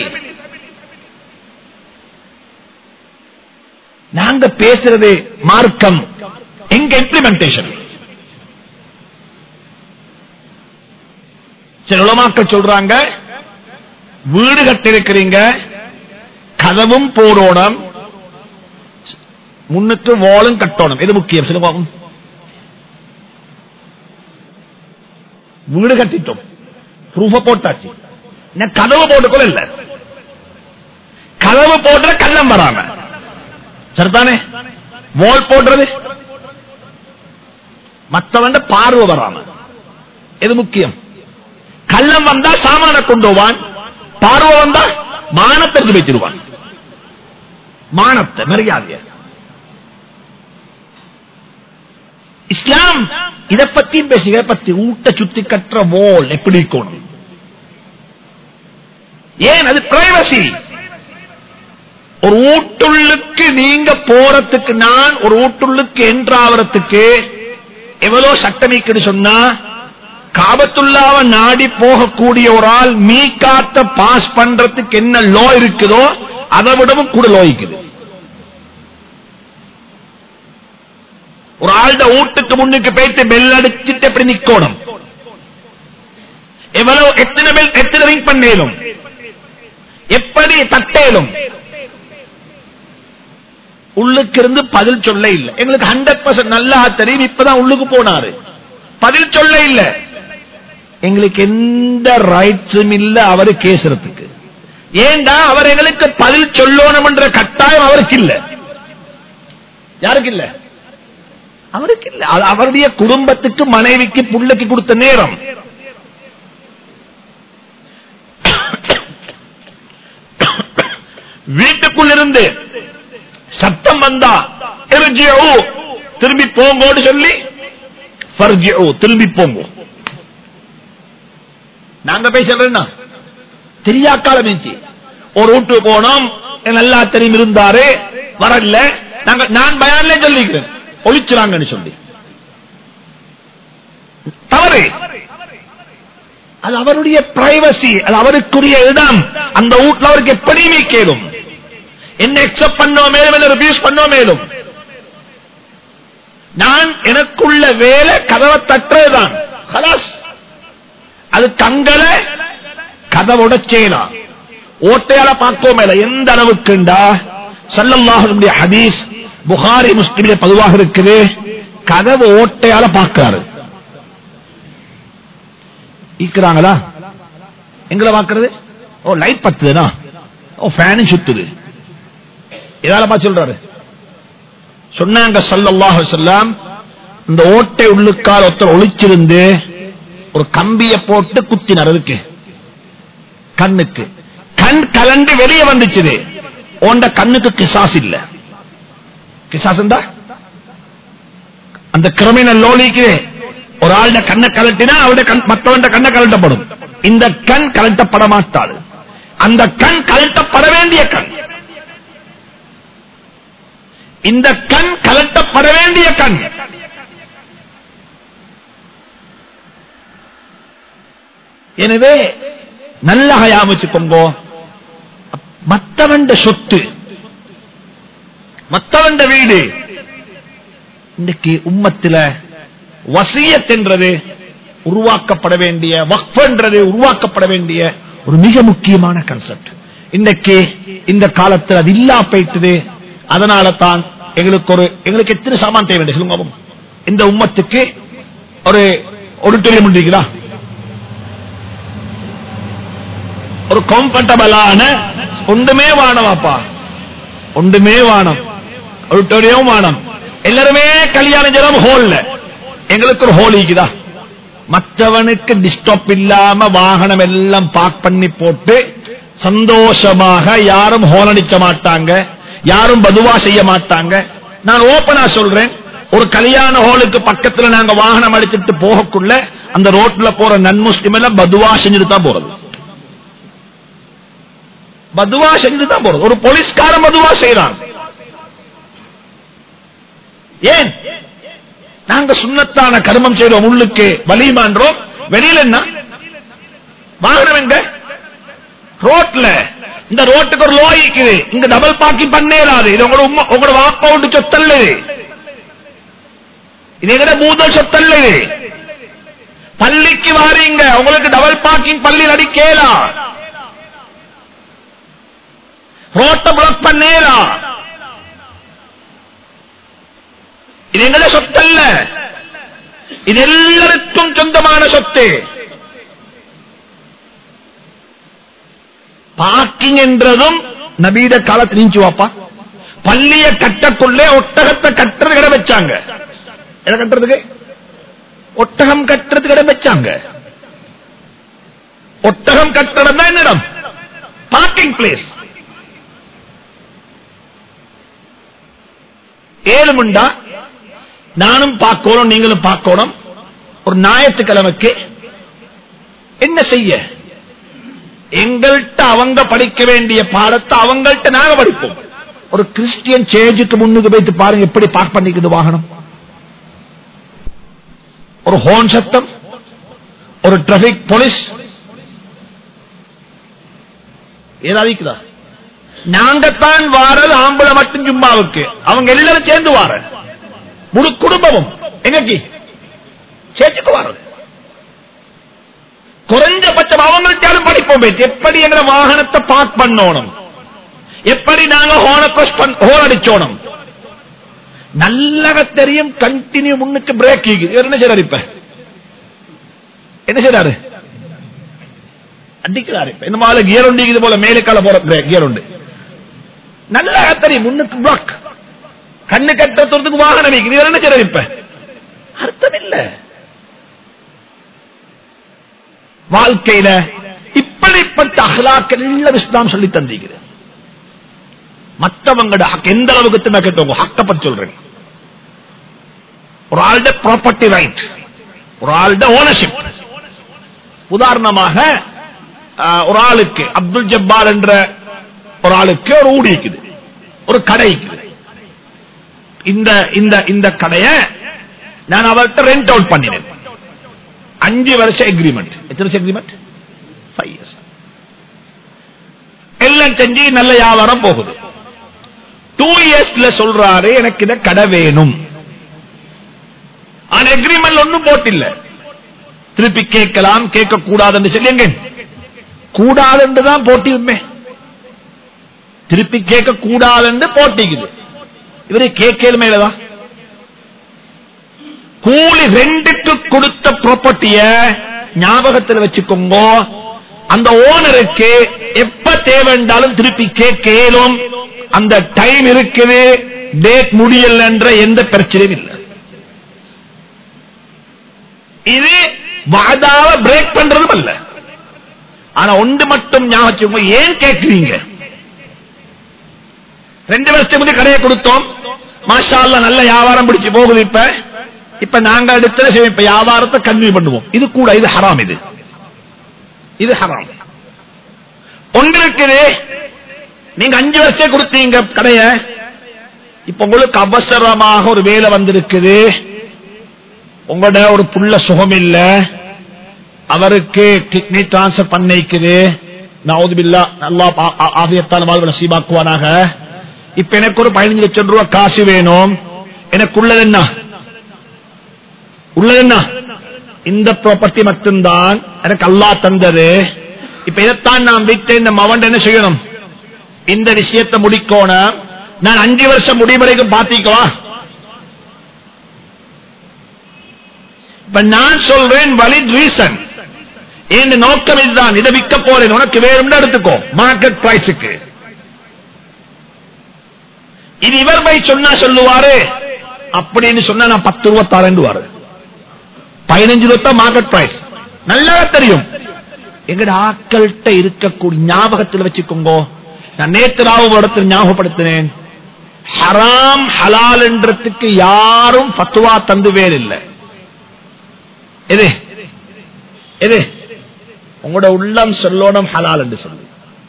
நாங்க பேசுறது மார்க்கம் எங்க இம்ப்ளிமெண்டேஷன் சில உலமாக்கள் சொல்றாங்க வீடு கட்டிருக்கிறீங்க கதவும் போடணும் முன்னுக்கு வாலும் கட்டணும் எது முக்கியம் சிலபாவும் வீடு கட்டிட்டோம் ப்ரூஃப போட்டாச்சு இன்னும் கதவு போட்டுக்கொள்ள இல்ல கதவு போடுற கள்ளம் வராம சரிதானே வால் போடுறது மத்தவன் பார்வை வராம எது முக்கியம் கள்ளம் வந்தா சாமான கொண்டு போவான் பார்வை வந்தா மானத்திற்கு வச்சிருவான் மானத்தை மரியாதைய இஸ்லாம் இதை பத்தி பேசுகிற பத்தி ஊட்ட சுத்தி கற்ற வோல் எப்படி இருக்கணும் ஏன் அது பிரைவசி ஒரு ஊட்டுள்ளுக்கு நீங்க போறதுக்கு நான் ஒரு ஊட்டுள்ளுக்கு என்றாவறதுக்கு எவ்வளவு சட்டமிக்குன்னு சொன்னா காபத்துள்ளாவ நாடி போகக்கூடிய ஒரு ஆள் மீ காத்த பாஸ் பண்றதுக்கு என்ன லோ இருக்குதோ அதை விடவும் கூட லோ இருக்குது ஒரு ஆள்ட வீட்டுக்கு முன்னுக்கு போயிட்டு பெல் அடிச்சுட்டு எப்படி நிக்கணும் எவ்வளவு எத்தனை பெல் எத்தனை ரிங் பண்ணேலும் எப்படி தட்டேலும் உள்ளுக்கு இருந்து பதில் சொல்ல இல்ல எங்களுக்கு ஹண்ட்ரட் பர்சன்ட் நல்லா தெரியும் இப்பதான் உள்ளுக்கு போனாரு பதில் சொல்ல இல்ல எங்களுக்கு எந்த ரைட்ஸும் இல்ல அவரு கேசுறதுக்கு ஏண்டா அவர் எங்களுக்கு பதில் சொல்லணும் என்ற கட்டாயம் அவருக்கு இல்ல யாருக்கு இல்ல அவருக்கு இல்ல அது அவருடைய குடும்பத்துக்கு மனைவிக்கு புள்ளைக்கு கொடுத்த நேரம் வீட்டுக்குள் இருந்து சத்தம் வந்தா "இர்ஜிஉ", திரும்பி போங்கோன்னு சொல்லி "ஃபர்ஜிஉ", திரும்பி போங்க நாங்க போய் சொல்றேன்னா தெரியா காலம் ஒரு வீட்டு போனோம் நல்லா தெரியும் இருந்தாரு வரல நாங்க நான் பயான்ல சொல்லிக்கிறேன் ஒழிச்சுறாங்கன்னு சொல்லி தவறு அது அவருடைய பிரைவசி அது அவருக்குரிய இடம் அந்த வீட்டுல அவருக்கு எப்படியுமே கேளும் என்ன எக்ஸப்ட் பண்ணோ மேலும் என்ன ரிவியூஸ் பண்ணோ மேலும் நான் எனக்குள்ள வேலை கதவை தட்டுறதுதான் கலாஸ் அது தங்களை கதவை உடைச்சேனா ஓட்டையால பார்க்கோம் மேல எந்த அளவுக்குண்டா சல்லல்லாஹுடைய ஹதீஸ் புகாரி முஸ்லிமிலே பொதுவாக இருக்குது கதவு ஓட்டையால பார்க்கிறாரு ஈக்குறாங்களா எங்களை பார்க்கறது ஓ லைட் பத்துதுனா ஓ ஃபேனும் சுத்துது இதால பார்த்து சொல்றாரு சொன்னாங்க சல்லல்லாஹு சொல்லாம் இந்த ஓட்டை உள்ளுக்கால் ஒருத்தர் ஒளிச்சிருந்து ஒரு கம்பிய போட்டு குத்தினார் அதுக்கு கண்ணுக்கு கண் கலண்டு வெளியே வந்துச்சுது ஓண்ட கண்ணுக்கு கிசாஸ் இல்ல கிசாஸ் இருந்தா அந்த கிரிமினல் லோலிக்கு ஒரு ஆளுட கண்ணை கலட்டினா அவருடைய கண் மற்றவன் கண்ணை கலட்டப்படும் இந்த கண் கலட்டப்பட மாட்டாது அந்த கண் கலட்டப்பட வேண்டிய கண் இந்த கண் கலட்டப்பட வேண்டிய கண் எனவே நல்ல யாமிச்சுக்கோங்க மத்தவண்ட சொத்து மத்தவண்ட வீடு இன்னைக்கு உம்மத்தில வசியத் என்றது உருவாக்கப்பட வேண்டிய வக்ஃபன்றது உருவாக்கப்பட வேண்டிய ஒரு மிக முக்கியமான கன்செப்ட் இன்னைக்கு இந்த காலத்தில் அது இல்லா போயிட்டது அதனால தான் எங்களுக்கு ஒரு எங்களுக்கு எத்தனை சாமான் தேவை வேண்டிய சொல்லுங்க பாப்போம். இந்த உம்மத்துக்கு ஒரு ஆடிட்டோரியம் இருக்குதா ஒரு கம்ஃபர்டபுளான ஒன்றுமே வானமாப்பா ஒன்றுமே வானம் ஆடிட்டோரியம் வானம் எல்லாருமே கல்யாண ஜனம் ஹோல்ல எங்களுக்கு ஒரு ஹோல் இருக்குதா மற்றவனுக்கு டிஸ்டர்ப் இல்லாம வாகனம் எல்லாம் பார்க் பண்ணி போட்டு சந்தோஷமாக யாரும் ஹோல் அடிச்ச மாட்டாங்க யாரும் பதுவா செய்ய மாட்டாங்க நான் ஓபனா சொல்றேன் ஒரு கல்யாண ஹோலுக்கு பக்கத்துல நாங்க வாகனம் அடிச்சிட்டு போகக்குள்ள அந்த ரோட்ல போற நன்முஸ்லிம் எல்லாம் பதுவா செஞ்சுட்டு தான் போறது பதுவா செஞ்சுட்டு தான் போறது ஒரு போலீஸ்காரன் பதுவா செய்யறான் ஏன் நாங்க சுண்ணத்தான கர்மம் செய்றோம் உள்ளுக்கு வலிமான்றோம் வெளியில என்ன வாகனம் எங்க ரோட்ல இந்த ரோட்டுக்கு ஒரு லோய் இருக்குது இங்க டபுள் பார்க்கிங் பண்ணேராது இது உங்களோட உம்மா உங்களோட வாப்பா விட்டு சொத்தல்ல இது இது எங்கட மூதல் சொத்தல்ல இது பள்ளிக்கு வாரீங்க உங்களுக்கு டபுள் பார்க்கிங் பள்ளியில் அடிக்கேலா ரோட்டை பிளாக் பண்ணேலா இது எங்கட சொத்தல்ல இது எல்லாருக்கும் சொந்தமான சொத்து பார்க்கிங் என்றதும் நபீத காலத்தில் நீச்சு வாப்பா பள்ளிய கட்டக்குள்ளே ஒட்டகத்தை கட்டுறது கடை வச்சாங்க எதை கட்டுறதுக்கு ஒட்டகம் கட்டுறதுக்கு இடம் வச்சாங்க ஒட்டகம் கட்டடம் தான் என்ன இடம் பார்க்கிங் பிளேஸ் ஏழு முண்டா நானும் பார்க்கணும் நீங்களும் பார்க்கணும் ஒரு ஞாயிற்றுக்கிழமைக்கு என்ன செய்ய எங்கள்கிட்ட அவங்க படிக்க வேண்டிய பாடத்தை அவங்கள்ட்ட நாங்க படிப்போம் ஒரு கிறிஸ்டியன் சேஜுக்கு முன்னுக்கு வைத்து பாருங்க எப்படி பார்க் பண்ணிக்குது வாகனம் ஒரு ஹோன் சத்தம் ஒரு டிராபிக் போலீஸ் ஏதாவிக்குதா நாங்கத்தான் வாரது ஆம்பளை மட்டும் ஜும்மாவுக்கு அவங்க எல்லாரும் சேர்ந்து வார முழு குடும்பமும் எங்கக்கு சேர்த்துக்கு வாரது குறைஞ்சபட்சம் அவங்கள்ட்டாலும் படிப்போம் பேச்சு. எப்படி எங்க வாகனத்தை பார்க் பண்ணணும் எப்படி நாங்க ஹோன ஹோன் அடிச்சோணும் நல்லக தெரியும் கண்டினியூ முன்னுக்கு பிரேக் இவர் என்ன செய்றாரு இப்ப என்ன செய்றாரு அடிக்கிறாரு இப்ப இந்த மாதிரி கியர் உண்டு இது போல மேலுக்கால போற பிரேக் கியர் உண்டு நல்ல தெரியும் முன்னுக்கு பிளாக் கண்ணு கட்டுறதுக்கு வாகனம் இருக்குது இவர் என்ன செய்றாரு இப்ப அர்த்தம் இல்ல வாழ்க்கையில இப்படிப்பட்ட அகலாக்கள் எல்லாம் இஸ்லாம் சொல்லி தந்திக்கிறது மற்றவங்களோட ஹக் எந்த அளவுக்கு தின்ன கேட்டவங்க ஹக்க பத்தி சொல்றேன் ஒரு ஆளுட ப்ராப்பர்ட்டி ரைட் ஒரு ஆளுட ஓனர்ஷிப் உதாரணமாக ஆஹ், ஒரு ஆளுக்கு அப்துல் ஜப்பார் என்ற ஒரு ஆளுக்கு ஒரு ஊடி இருக்குது ஒரு கடை இருக்குது இந்த இந்த இந்த கடைய நான் அவர்கிட்ட ரெண்ட் அவுட் பண்ணினேன் அஞ்சு வருஷம் எக்ரிமெண்ட் எத்தனை வருஷம் எக்ரிமெண்ட் ஃபைவ் இயர்ஸ் எல்லாம் செஞ்சு நல்ல வியாபாரம் போகுது டூ இயர்ஸ்ல சொல்றாரு எனக்கு இத கடை வேணும் ஆனா எக்ரிமெண்ட் ஒன்னும் போட்டில்ல திருப்பி கேட்கலாம் கேட்க கூடாதுன்னு சொல்லி எங்க கூடாதுன்னு தான் போட்டியுமே திருப்பி கேட்க கூடாதுன்னு போட்டிக்குது இவரு கேட்கல மேலதான் கூலி ரெண்டுக்கு கொடுத்த ப்ராப்பர்ட்டிய ஞாபகத்தில் வச்சுக்கோங்க அந்த ஓனருக்கு எப்ப தேவைண்டாலும் திருப்பி கேட்கலும் அந்த டைம் இருக்குது டேட் முடியல என்ற எந்த பிரச்சனையும் இல்லை இது வாதாவ பிரேக் பண்றதும் அல்ல ஆனா ஒன்று மட்டும் ஞாபகம் வச்சுக்கோங்க, ஏன் கேட்கிறீங்க ரெண்டு வருஷத்துக்கு முந்தைய கடையை கொடுத்தோம் மாஷா அல்லாஹ் நல்ல வியாபாரம் பிடிச்சு போகுது இப்ப இப்ப நாங்க அடுத்த சரி, இப்ப வியாபாரத்தை கன்வியூ பண்ணுவோம் இது கூட இது ஹராம் இது இது ஹராம் ஒன்று இருக்குது நீங்க அஞ்சு வருஷம் கொடுத்தீங்க கடைய இப்ப உங்களுக்கு அவசரமாக ஒரு வேலை வந்திருக்குது உங்களோட ஒரு புள்ள சுகம் இல்ல அவருக்கு கிட்னி டிரான்ஸ்பர் பண்ணிக்குது நவுதுபில்லா நல்லா ஆகியத்தால் வாழ்வு நசீபாக்குவானாக இப்ப எனக்கு ஒரு பதினஞ்சு லட்சம் ரூபாய் காசு வேணும் எனக்கு உள்ளது என்ன உள்ளது என்ன இந்த ப்ராப்பர்ட்டி மட்டும்தான் எனக்கு அல்லா தந்தது இப்ப இதைத்தான் நான் விட்டு இந்த மவன் என்ன செய்யணும் இந்த விஷயத்தை முடிக்கணும் நான் அஞ்சு வருஷம் முடிவரைக்கும் பாத்திக்கவா இப்ப நான் சொல்றேன் வலிட் ரீசன் என் நோக்கம் இதுதான் இதை விற்க போறேன் உனக்கு வேறும்னு எடுத்துக்கோ மார்க்கெட் பிரைஸுக்கு இது இவர் போய் சொன்னா சொல்லுவாரு அப்படின்னு சொன்னா நான் பத்து ரூபா தரேன்டுவாரு பதினஞ்சு ரூபா மார்க்கெட் பிரைஸ் நல்லா தெரியும் எங்கட ஆக்கள்கிட்ட இருக்கக்கூடிய ஞாபகத்தில் வச்சுக்கோங்க நான் நேற்று ராவு இடத்தில் ஞாபகப்படுத்தினேன் ஹராம் ஹலால் என்றதுக்கு யாரும் பத்துவா தந்து வேறு இல்லை எது எது உங்களோட உள்ளம் சொல்லணும் ஹலால் என்று சொல்லு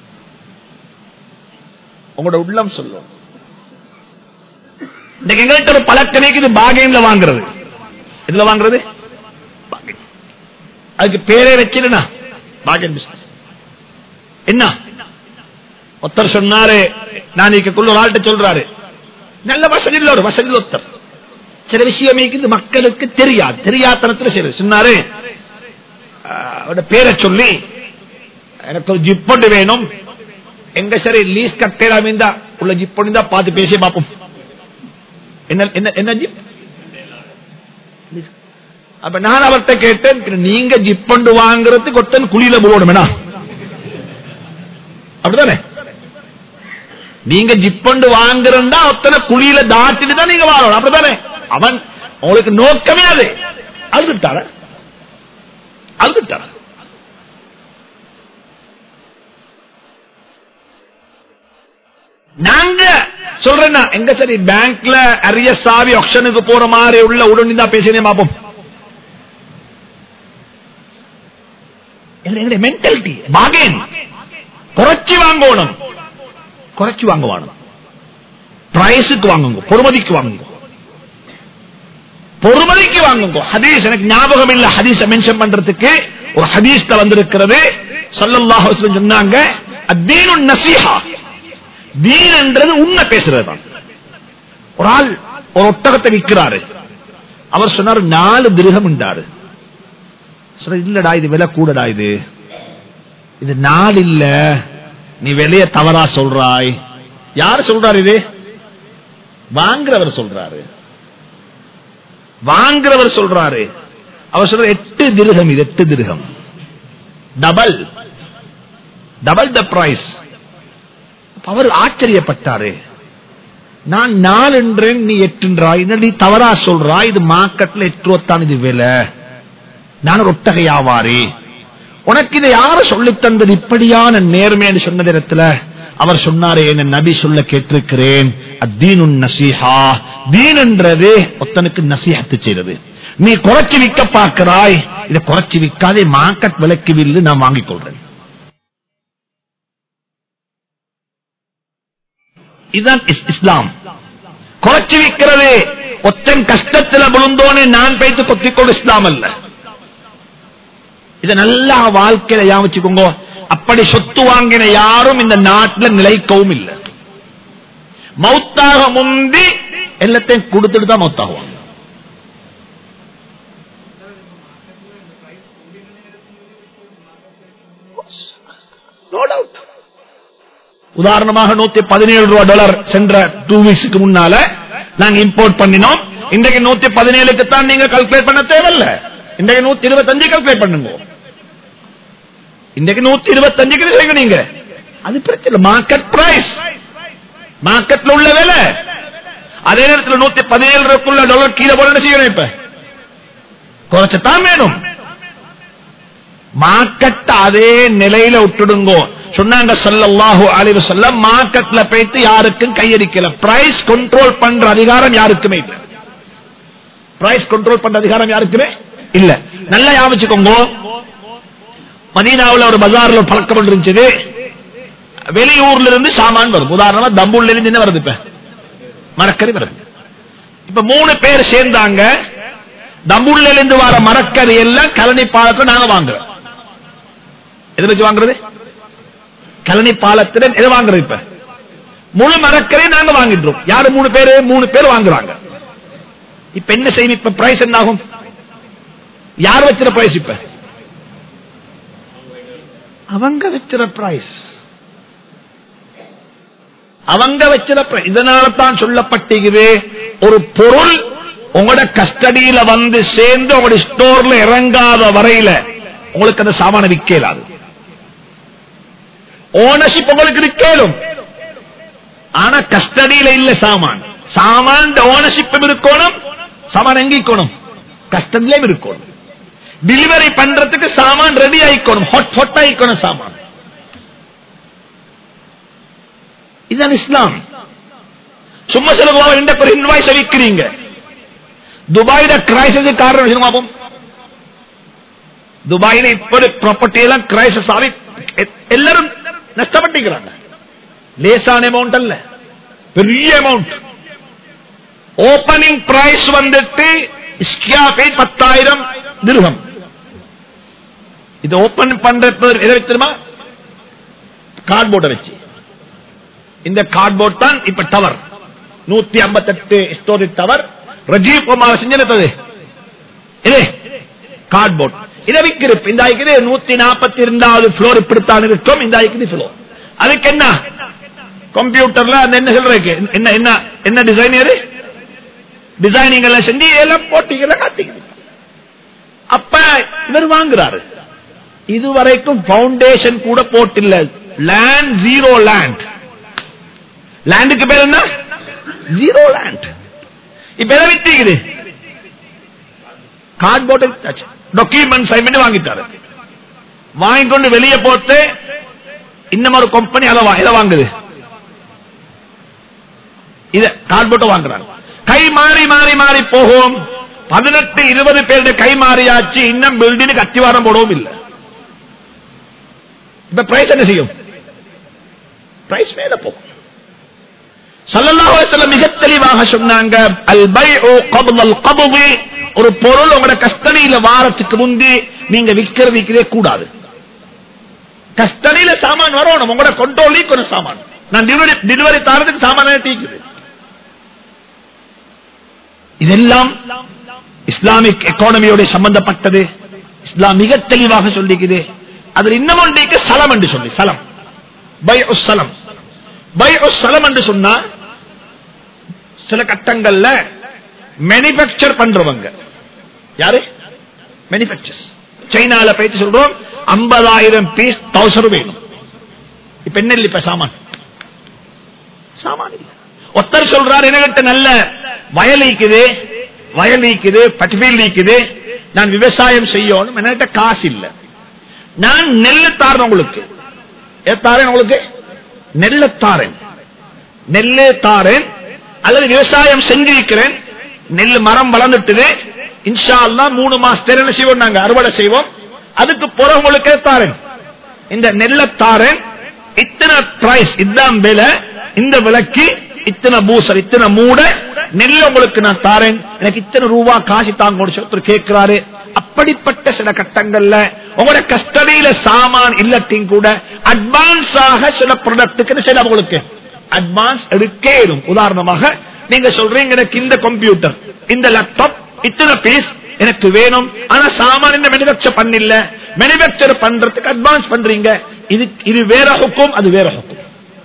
உங்களோட உள்ளம் சொல்லணும் இன்னைக்கு எங்கள்கிட்ட ஒரு பழக்கணைக்கு இது பாகியம்ல வாங்குறது இதுல வாங்குறது bargain. அதுக்கு பேரே வச்சிருனா பாகியன் பிசினஸ் என்ன ஒருத்தர் சொன்னாரு நான் இதுக்குள்ள ஒரு ஆள்கிட்ட சொல்றாரு நல்ல வசதி இல்ல ஒரு வசதி ஒருத்தர் சில விஷயம் இது மக்களுக்கு தெரியாது தெரியாதனத்துல சரி சொன்னாரு ஆஹ், அவரோட பேரை சொல்லி எனக்கு ஒரு ஜிப்பொண்டு வேணும் எங்க சரி லீஸ் கட்டேடாம இருந்தா உள்ள ஜிப்பொண்டு தான் பார்த்து பேசி பார்ப்போம் என்ன என்ன என்ன ஜிப் அப்ப நான் அவர்கிட்ட கேட்டேன் நீங்க ஜிப்பண்டு வாங்குறதுக்கு ஒருத்தன் குழியில போடணும்னா அப்படிதானே நீங்க ஜிப்பண்டு வாங்குறா ஒத்தனை குழியில தாட்டிட்டு தான் நீங்க வாங்கணும் அப்படிதானே அவன் உங்களுக்கு நோக்கமே அது அழுதுட்டார அழுதுட்டார நாங்க சொல்றேன்னா எங்க சரி பேங்க்ல அரிய சாவி ஆப்ஷனுக்கு போற மாதிரி உள்ள உடனே தான் பேசினே பாப்போம் மென்டாலிட்டி பாகேன் குறைச்சி வாங்கணும் குறைச்சி வாங்க வேணும் பிரைஸுக்கு வாங்குங்க பொறுமதிக்கு வாங்குங்க பொறுமதிக்கு வாங்குங்க ஹதீஸ் எனக்கு ஞாபகம் இல்ல ஹதீஸ் மென்ஷன் பண்றதுக்கு ஒரு ஹதீஸ்ல வந்திருக்கிறது சல்லல்லாஹு அலைஹி வஸல்லம் சொன்னாங்க அத்தீனு நசீஹா தீன் என்றது உண்மை பேசுறது தான் ஒரு ஆள் ஒரு ஒட்டகத்தை விற்கிறாரு அவர் சொன்னார் நாலு திருகம் உண்டாரு சொல்ற இல்லடா இது விலை கூடடா இது இது நாள் இல்ல நீ விலைய தவறா சொல்றாய் யார் சொல்றாரு இது வாங்குறவர் சொல்றாரு வாங்குறவர் சொல்றாரு அவர் சொல்ற எட்டு திருகம் இது எட்டு திருகம் டபுள் டபுள் த பிரைஸ் அவர் ஆச்சரியப்பட்டாரு நான் நாலு என்றேன் நீ எட்டுன்றாய் நீ தவறா சொல்றாய் இது மார்க்கெட்ல எட்டு ரூபாத்தான் இது விலை நான் ஒரு ஒட்டகை வியாபாரி உனக்கு இதை யார சொல்லித் தந்தது இப்படியான நேர்மைன்னு சொன்ன இடத்துல அவர் சொன்னாரே என்ன நபி சொல்ல கேட்டிருக்கிறேன் அத்தீனு நசீஹா தீன் என்றது ஒத்தனுக்கு நசீஹத்து செய்தது நீ குறைச்சி விற்க பார்க்கிறாய் இதை குறைச்சி விற்காதே மார்க்கெட் விலைக்கு வில்லு நான் வாங்கிக் கொள்றேன் இதுதான் இஸ்- இஸ்லாம் குறைச்சி விற்கிறது ஒத்தன் கஷ்டத்துல விழுந்தோன்னு நான் பேத்து கொத்திக்கொண்டு இஸ்லாம் அல்ல இதை நல்லா வாழ்க்கையில யாமிச்சுக்கோங்க அப்படி சொத்து வாங்கின யாரும் இந்த நாட்டில் நிலைக்கவும் இல்லை மௌத்தாக முந்தி எல்லாத்தையும் கொடுத்துட்டு தான் மௌத்தாகுவாங்க No doubt. உதாரணமாக நூத்தி பதினேழு ரூபாய் டாலர் சென்ற டூ வீக்ஸ்க்கு முன்னால நாங்க இம்போர்ட் பண்ணினோம் இன்றைக்கு நூத்தி பதினேழுக்கு தான் நீங்க கல்குலேட் பண்ண தேவையில்ல இன்றைக்கு நூத்தி இருபத்தஞ்சு கல்குலேட் பண்ணுங்க இன்றைக்கு நூத்தி இருபத்தஞ்சுக்கு செய்யுங்க நீங்க அது பிரச்சனை மார்க்கெட் பிரைஸ் மார்க்கெட்ல உள்ள வேலை அதே நேரத்தில் நூத்தி பதினேழு ரூபாய்க்குள்ள டாலர் கீழே போட என்ன செய்யணும் இப்ப குறைச்சத்தான் வேணும் மார்க்கெட் அதே நிலையில விட்டுடுங்கோ சொன்னாங்க ஸல்லல்லாஹு அலைஹி வஸல்லம் மார்க்கெட்ல போயிட்டு யாருக்கும் கையடிக்கல பிரைஸ் கண்ட்ரோல் பண்ற அதிகாரம் யாருக்குமே இல்ல பிரைஸ் கண்ட்ரோல் பண்ற அதிகாரம் யாருக்குமே இல்ல நல்லா ஞாபகம் மதீனாவுல ஒரு பஜார்ல ஒரு பழக்கம் ஒன்று இருந்துச்சு வெளியூர்ல இருந்து சாமான் வரும் உதாரணமா தம்பூர்ல இருந்து என்ன வருது இப்ப மரக்கறி வருது இப்ப மூணு பேர் சேர்ந்தாங்க தம்புள்ள இருந்து வர மரக்கறி எல்லாம் கழனி பாலத்தை நாங்க வாங்குறோம் எது வச்சு வாங்குறது கழனி பாலத்துல எதை வாங்குறது இப்ப முழு மரக்கரை நாங்க வாங்கிட்டோம் யாரு மூணு பேரு மூணு பேர் வாங்குறாங்க இப்ப என்ன செய்யும் இப்ப பிரைஸ் என்ன ஆகும் யார் வச்சிர பிரைஸ் இப்ப அவங்க வச்சிர பிரைஸ் அவங்க வச்சிர price. இதனால தான் சொல்லப்பட்டிருக்குது ஒரு பொருள் உங்களோட கஸ்டடியில வந்து சேர்ந்து உங்களோட ஸ்டோர்ல இறங்காத வரையில உங்களுக்கு அந்த சாமான விற்கலாது ஓனர்ஷிப் உங்களுக்கு விற்கலும் ஆனா கஸ்டடியில இல்ல சாமான் சாமான் ஓனர்ஷிப் இருக்கணும் சாமான் எங்க இருக்கணும் கஸ்டடியிலும் இருக்கணும் டெலிவரி பண்றதுக்கு சாமான் ரெடி ஆயிக்கணும் ஹாட் ஹாட் ஆயிக்கணும் சாமான் இதுதான் இஸ்லாம் சும்மா சொல்லுவா எந்த ஒரு இன்வாய்ஸ் விற்கிறீங்க துபாயில கிரைசிஸ் காரணம் சொல்லுங்க பாப்போம் துபாயில இப்படி ப்ராப்பர்ட்டி எல்லாம் கிரைசிஸ் ஆகி எ- எல்லாரும் நஷ்டப்பட்டிருக்கிறாங்க லேசான அமௌண்ட் அல்ல பெரிய அமௌண்ட் ஓபனிங் பிரைஸ் வந்துட்டு ஸ்கியா பே பத்தாயிரம் திருகம் இது ஓபன் பண்றது எதை தெரியுமா கார்ட்போர்டை வச்சு இந்த கார்ட்போர்ட் தான் இப்ப டவர் நூத்தி ஐம்பத்தெட்டு ஸ்டோரி டவர் ரஜீவ் குமார் செஞ்சது இது கார்ட்போர்ட் இதை விற்கிறது இந்த ஐக்கிது நூத்தி நாற்பத்தி இரண்டாவது ஃபிளோர் இப்படித்தான் இருக்கும் இந்த ஐக்கிது ஃபிளோர் அதுக்கு என்ன கம்ப்யூட்டர்ல அந்த என்ன சொல்றதுக்கு என்ன என்ன என்ன டிசைனர் டிசைனிங் எல்லாம் செஞ்சு எல்லாம் போட்டிகளை காட்டிங்க அப்ப இவர் வாங்குறாரு இதுவரைக்கும் பவுண்டேஷன் கூட போட்டில்ல லேண்ட் ஜீரோ லேண்ட் லேண்டுக்கு பேர் என்ன ஜீரோ லேண்ட் இப்ப எதை விட்டீங்க கார்ட்போர்டு டாக்குமெண்ட் சைன் பண்ணி வாங்கிட்டாரு வாங்கிக்கொண்டு வெளியே போட்டு இன்னும் ஒரு கம்பெனி அதை வா- எதை வாங்குது இத கார்ட்போர்ட்டை வாங்குறாங்க கை மாறி மாறி மாறி போகும் பதினெட்டு இருபது பேருடைய கை மாறியாச்சு இன்னும் பில்டிங் அத்திவாரம் போடவும் இல்லை இப்ப பிரைஸ் என்ன செய்யும் பிரைஸ் மேல போகும் ஸல்லல்லாஹு அலைஹி வஸல்லம் மிக தெளிவாக சொன்னாங்க அல் பைஉ கப்ல அல் கப்தி ஒரு பொருள் உங்களோட கஸ்டடியில வாரத்துக்கு முந்தி நீங்க விக்கிறது விக்கிறே கூடாது கஸ்டடியில சாமான் வரணும் உங்களோட கொண்டோல் ஒரு சாமான் நான் டெலிவரி டெலிவரி தாரதுக்கு சாமான தீக்குது இதெல்லாம் இஸ்லாமிக் எக்கானமியோட சம்பந்தப்பட்டது இஸ்லாம் மிக தெளிவாக சொல்லிக்குது அதில் இன்னும் ஒன்றைக்கு சலம் என்று சொல்லி சலம் பை சலம் பை சலம் என்று சொன்னா சில கட்டங்கள்ல மேனுபேக்சர் பண்றவங்க யாரு மேனுபேக்சர்ஸ் சைனால போயிட்டு சொல்றோம் ஐம்பதாயிரம் பீஸ் தௌசண்ட் வேணும் இப்ப என்ன இல்லை இப்ப சாமான் சாமான் இல்ல ஒருத்தர் சொல்றார் என்கிட்ட நல்ல வயல் இருக்குது வயல் நீக்குது பட்டிஃபீல் நீக்குது நான் விவசாயம் செய்யணும் என்கிட்ட காசு இல்ல நான் நெல்லு தாரேன் உங்களுக்கு எது தாரேன் உங்களுக்கு நெல்லு தாரேன் நெல்லு தாரேன் அல்லது விவசாயம் செஞ்சிருக்கிறேன் நெல் மரம் வளர்ந்துட்டுது இன்ஷா அல்லா மூணு மாசத்துல என்ன செய்வோம் நாங்க அறுவடை செய்வோம் அதுக்கு பிறகு உங்களுக்கு தாரேன் இந்த நெல்லை தாரேன் இத்தனை பிரைஸ் இதுதான் விலை இந்த விலைக்கு இத்தனை பூசர் இத்தனை மூட நெல் உங்களுக்கு நான் தாரேன் எனக்கு இத்தனை ரூபா காசு தாங்க ஒருத்தர் கேட்கிறாரு அப்படிப்பட்ட சில கட்டங்கள்ல உங்களோட கஸ்டடியில சாமான் இல்லத்தையும் கூட அட்வான்ஸ் ஆக சில ப்ராடக்ட்டுக்கு சில உங்களுக்கு அட்வான்ஸ் எடுக்கேடும் உதாரணமாக நீங்க சொல்றீங்க எனக்கு இந்த கம்ப்யூட்டர் இந்த லேப்டாப் இத்தனை பீஸ் எனக்கு வேணும் ஆனா சாமான் இந்த மேனுபேக்சர் பண்ணல மேனுபேக்சர் பண்றதுக்கு அட்வான்ஸ் பண்றீங்க இது இது வேற ஹுக்கும் அது வேற ஹுக்கும்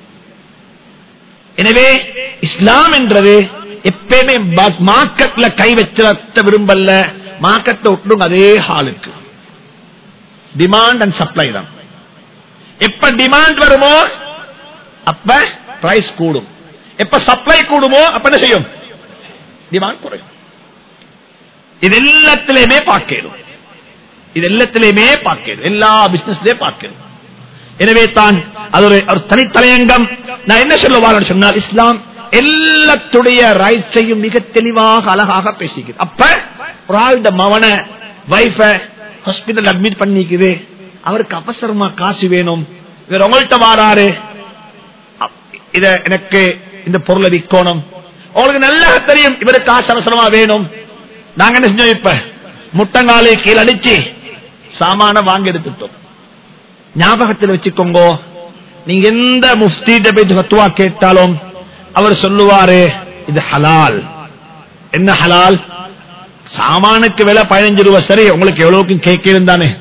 எனவே இஸ்லாம் என்றது எப்பயுமே மார்க்கெட்ல கை வச்சிட விரும்பல மார்க்கெட்ல விட்டுருங்க அதே ஹாலுக்கு டிமாண்ட் அண்ட் சப்ளை தான் எப்ப டிமாண்ட் வருமோ அப்ப பிரைஸ் கூடும் எப்ப சப்ளை கூடுமோ அப்ப என்ன செய்யும் டிமாண்ட் குறையும் இது எல்லாத்திலையுமே பார்க்கணும் இது எல்லாத்திலையுமே பார்க்கணும் எல்லா பிசினஸ்லயே பார்க்கணும் எனவே தான் அது ஒரு ஒரு தனித்தலையங்கம் நான் என்ன சொல்லுவார் சொன்னால் இஸ்லாம் எல்லாத்துடைய ரைட்ஸையும் மிக தெளிவாக அழகாக பேசிக்குது அப்ப ஒரு ஆளுடைய மவன வைஃப ஹாஸ்பிட்டல் அட்மிட் பண்ணிக்குது அவருக்கு அவசரமா காசு வேணும் இவர் உங்கள்கிட்ட வாராரு இத எனக்கு இந்த பொருளை விற்கணும் உங்களுக்கு நல்லா தெரியும் இவருக்கு காசு அவசரமா வேணும் நாங்க என்ன செஞ்சோம் இப்ப முட்டங்காலை கீழ் அடிச்சு சாமான வாங்கி எடுத்துட்டோம் ஞாபகத்தில் வச்சுக்கோங்க நீங்க எந்த முஃப்திட்ட போய் ஃபத்வா கேட்டாலும் அவர் சொல்லுவாரு இது ஹலால் என்ன ஹலால் சாமானுக்கு விலை பதினஞ்சு ரூபாய் சரி உங்களுக்கு எவ்வளவுக்கு கேட்கிறேன் தானே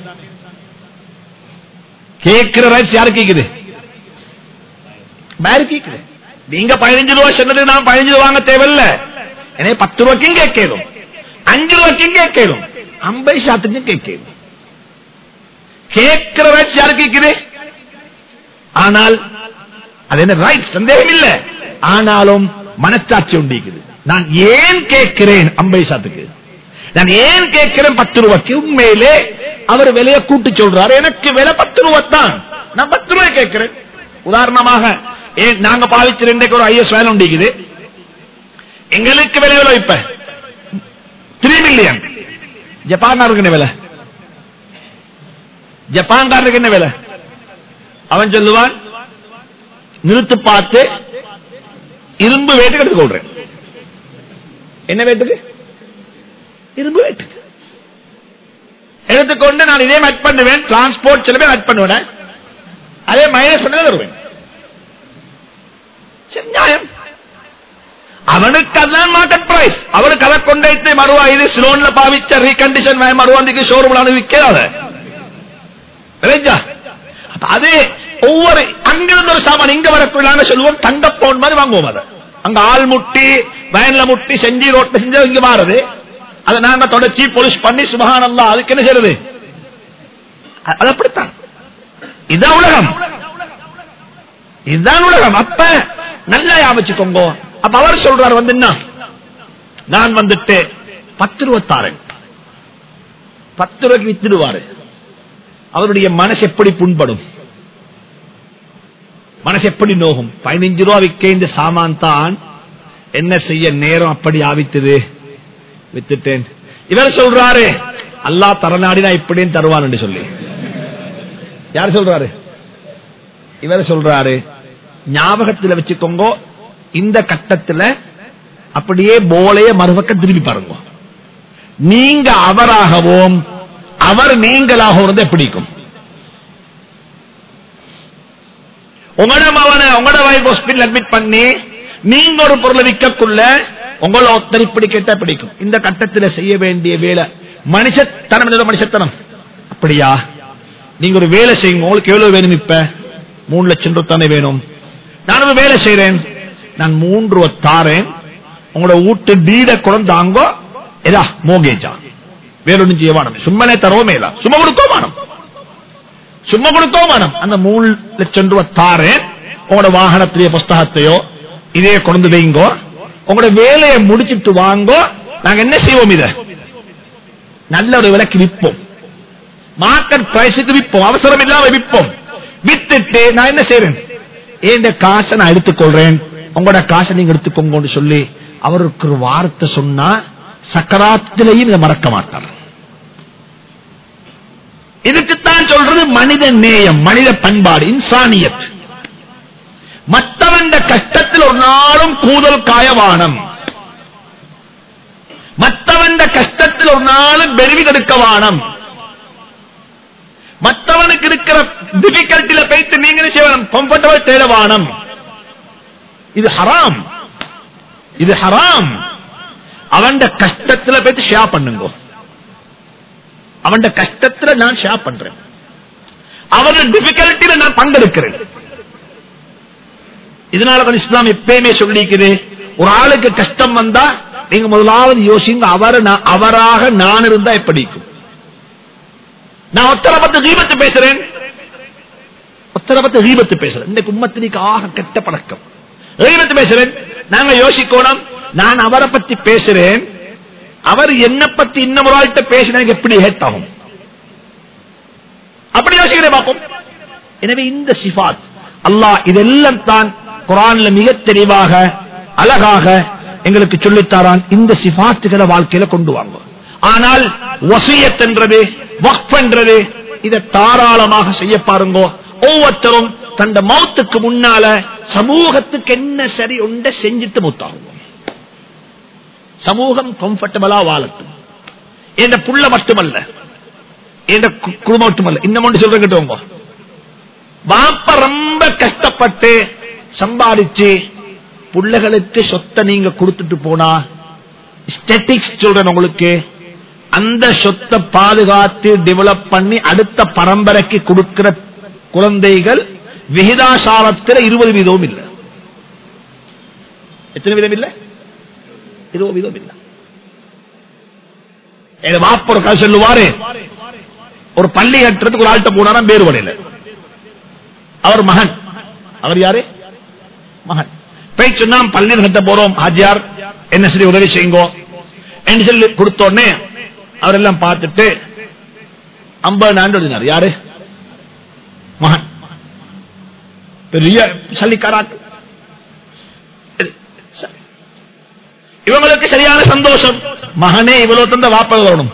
கேட்கிற ரைட்ஸ் யாரு கேக்குது பேரு கேக்குது நீங்க பதினஞ்சு ரூபாய் சொன்னது நான் பதினஞ்சு ரூபா வாங்க தேவையில்ல எனவே பத்து ரூபாய்க்கும் கேட்கணும் அஞ்சு ரூபாய்க்கும் கேட்கணும் ஐம்பது சாத்துக்கும் கேட்கணும் கேட்கிற ரைட்ஸ் யாரு கேக்குது ஆனால் அது என்ன ரைட் சந்தேகம் இல்ல ஆனாலும் மனசாட்சி உண்டிக்குது நான் ஏன் கேட்கிறேன் ஐம்பது சாத்துக்கு நான் ஏன் கேட்கிறேன் பத்து ரூபாய்க்கு உண்மையிலே அவர் விலையை கூட்டி சொல்றாரு எனக்கு விலை பத்து ரூபாய் தான் நான் பத்து ரூபாய் கேட்கிறேன் உதாரணமாக ஏன் நாங்க பாவிச்சு ரெண்டுக்கு ஒரு ஐஎஸ் வேலை உண்டிக்குது எங்களுக்கு விலை எவ்வளவு இப்ப த்ரீ மில்லியன் ஜப்பான்காரருக்கு என்ன விலை ஜப்பான்காரருக்கு என்ன விலை அவன் சொல்லுவான் நிறுத்து பார்த்து இரும்பு வேட்டுக்கு எடுத்துக்கொள்றேன் என்ன வேட்டுக்கு இரும்பு வேட்டுக்கு எடுத்துக்கொண்டு நான் இதே அட் பண்ணுவேன் டிரான்ஸ்போர்ட் சில பேர் அட் பண்ணுவேன் அதே மைனஸ் பண்ணி தருவேன் சரி, நியாயம் அவனுக்கு அதான் மார்க்கெட் பிரைஸ் அவனுக்கு அதை கொண்டு மறுவா இது சிலோன்ல பாவிச்ச ரீகண்டிஷன் மறுவாந்திக்கு ஷோரூம்ல அனுபவிக்காத விளைஞ்சா அப்ப அது ஒவ்வொரு அங்கிருந்து ஒரு சாமான் இங்க வரக்குள்ளாங்க சொல்லுவோம் தங்க பவுன் மாதிரி வாங்குவோம் அதை அங்க ஆள் முட்டி வயன்ல முட்டி செஞ்சி ரோட்ல செஞ்சு இங்க மாறுது அதை நாங்க தொடர்ச்சி போலீஸ் பண்ணி சுபகானந்தா அதுக்கு என்ன செய்யறது அ- அது அப்படித்தான் இதுதான் உலகம் இதுதான் உலகம் அப்ப நல்லா யாபிச்சுக்கோங்க அப்ப அவர் சொல்றாரு வந்து என்ன நான் வந்துட்டு பத்து ரூபத்தாரன் பத்து ரூபாய்க்கு வித்துடுவாரு அவருடைய மனசு எப்படி புண்படும் மனசு எப்படி நோகும் பதினஞ்சு ரூபா விற்க இந்த சாமான் தான் என்ன செய்ய நேரம் அப்படி ஆவித்தது வித்துட்டேன் இவர் சொல்றாரு அல்லா தரநாடினா இப்படின்னு தருவான் என்று சொல்லி யார் சொல்றாரு இவர் சொல்றாரு ஞாபகத்தில் வச்சுக்கோங்க இந்த கட்டத்துல அப்படியே போலைய மறுபக்கம் திரும்பி பாருங்க நீங்க அவராகவும் அவர் நீங்களாகவும் இருந்தா பிடிக்கும் உங்களோட மவனை உங்களோட வைஃப் ஹாஸ்பிட்டல் அட்மிட் பண்ணி நீங்க ஒரு பொருளை விற்கக்குள்ள உங்களை ஒத்தனை இப்படி கேட்டா பிடிக்கும் இந்த கட்டத்தில் செய்ய வேண்டிய வேலை மனுஷத்தனம் இல்ல மனுஷத்தனம் அப்படியா நீங்க ஒரு வேலை செய்யுங்க உங்களுக்கு எவ்வளவு வேணும் இப்ப மூணு லட்சம் ரூபாய் தானே வேணும் நான் ஒரு வேலை செய்யறேன் நான் மூன்று ரூபா தாரேன் உங்களோட வீட்டு டீட குழந்தாங்கோ ஏதா மோகேஜா வேற ஒன்றும் செய்ய வேணும் சும்மனே தரவும் மேலா சும்மா கொடுக்கவும் வேணும் சும்மா கொடுக்கவும் வேணும் அந்த மூணு லட்சம் ரூபாய் தாரேன் உங்களோட வாகனத்திலேயே புஸ்தகத்தையோ இதே கொண்டு வைங்கோ உங்களோட வேலையை முடிச்சிட்டு வாங்கோ நாங்க என்ன செய்வோம் இத நல்ல ஒரு விலைக்கு விற்போம் மார்க்கெட் பிரைஸுக்கு விற்போம் அவசரம் இல்லாம விற்போம் வித்துட்டு நான் என்ன செய்யறேன் இந்த காசை நான் எடுத்துக்கொள்றேன் உங்களோட காசை நீங்க எடுத்துக்கோங்கன்னு சொல்லி அவருக்கு ஒரு வார்த்தை சொன்னா சக்கராத்திலையும் இதை மறக்க மாட்டார் இதுக்குத்தான் சொல்றது மனித நேயம் மனித பண்பாடு இன்சானியத் மற்றவன் கஷ்டத்தில் ஒரு நாளும் கூதல் காயவானம் மற்றவன் கஷ்டத்தில் ஒரு நாளும் பெருவி கெடுக்க வானம் மற்றவனுக்கு இருக்கிற டிபிகல்ட்டில போயிட்டு நீங்க என்ன செய்யணும் கம்ஃபர்டபுள் தேடவானம் இது ஹராம் இது ஹராம் அவன் கஷ்டத்துல போயிட்டு ஷேர் பண்ணுங்க அவன் கஷ்டத்துல நான் ஷேர் பண்றேன் அவனோட டிபிகல்ட்டில நான் பங்கெடுக்கிறேன் இதனால தான் இஸ்லாம் எப்பயுமே சொல்லிக்குது ஒரு ஆளுக்கு கஷ்டம் வந்தா நீங்க முதலாவது யோசிங்க அவர் அவராக நான் இருந்தா எப்படிக்கும் நான் ஒத்தரை பத்து தீபத்து பேசுறேன் ஒத்தரை பத்து தீபத்து பேசுறேன் இந்த கும்மத்தினிக்கு ஆக கெட்ட பழக்கம் தீபத்து பேசுறேன் நாங்க யோசிக்கணும் நான் அவரை பத்தி பேசுறேன் அவர் என்ன பத்தி இன்னும் ஒரு ஆள்கிட்ட பேசினா எனக்கு எப்படி ஹேட் ஆகும் அப்படி யோசிக்கிறேன் பார்ப்போம் எனவே இந்த சிஃபாத் அல்லாஹ் இதெல்லாம் தான் குரான்ல மிக தெளிவாக அழகாக எங்களுக்கு சொல்லித்தாரான் இந்த சிபாத்துகளை வாழ்க்கையில கொண்டு வாங்க ஆனால் வசியத் என்றது வக்ஃப் என்றது இதை தாராளமாக செய்ய பாருங்க ஒவ்வொருத்தரும் தந்த மௌத்துக்கு முன்னால சமூகத்துக்கு என்ன சரி உண்ட செஞ்சுட்டு மூத்தாகும் சமூகம் கம்ஃபர்டபுளா வாழட்டும் என் புள்ள மட்டுமல்ல என் கு- குடும்பம் மட்டுமல்ல இன்னும் ஒன்று சொல்றேன் கேட்டுவோங்க வாப்ப ரொம்ப கஷ்டப்பட்டு சம்பாதிச்சு புள்ளைகளுக்கு சொத்தை நீங்க கொடுத்துட்டு போனா ஸ்டெட்டிக்ஸ் சொல்றேன் உங்களுக்கு அந்த சொத்தை பாதுகாத்து டெவலப் பண்ணி அடுத்த பரம்பரைக்கு கொடுக்கிற குழந்தைகள் விகிதாசாரத்தில் இருபது வீதமும் இல்லை எத்தனை வீதம் இல்லை இருபது வீதம் இல்லை எங்க வாப்ப ஒரு கதை சொல்லுவாரு ஒரு பள்ளி கட்டுறதுக்கு ஒரு ஆள்கிட்ட போனாராம் வேறுபடையில அவர் மகன் அவர் யாரு மகன் போய் சொன்னா பள்ளியில் கட்ட போறோம் ஹாஜியார் என்ன சரி உதவி செய்யுங்கோ என்று சொல்லி கொடுத்த உடனே அவரெல்லாம் பார்த்துட்டு ஐம்பது ஆண்டு எழுதினார் யாரு மகன் பெரிய சல்லிக்காராட்டு இவங்களுக்கு சரியான சந்தோஷம் மகனே இவ்வளவு தந்த வாப்ப எழுதணும்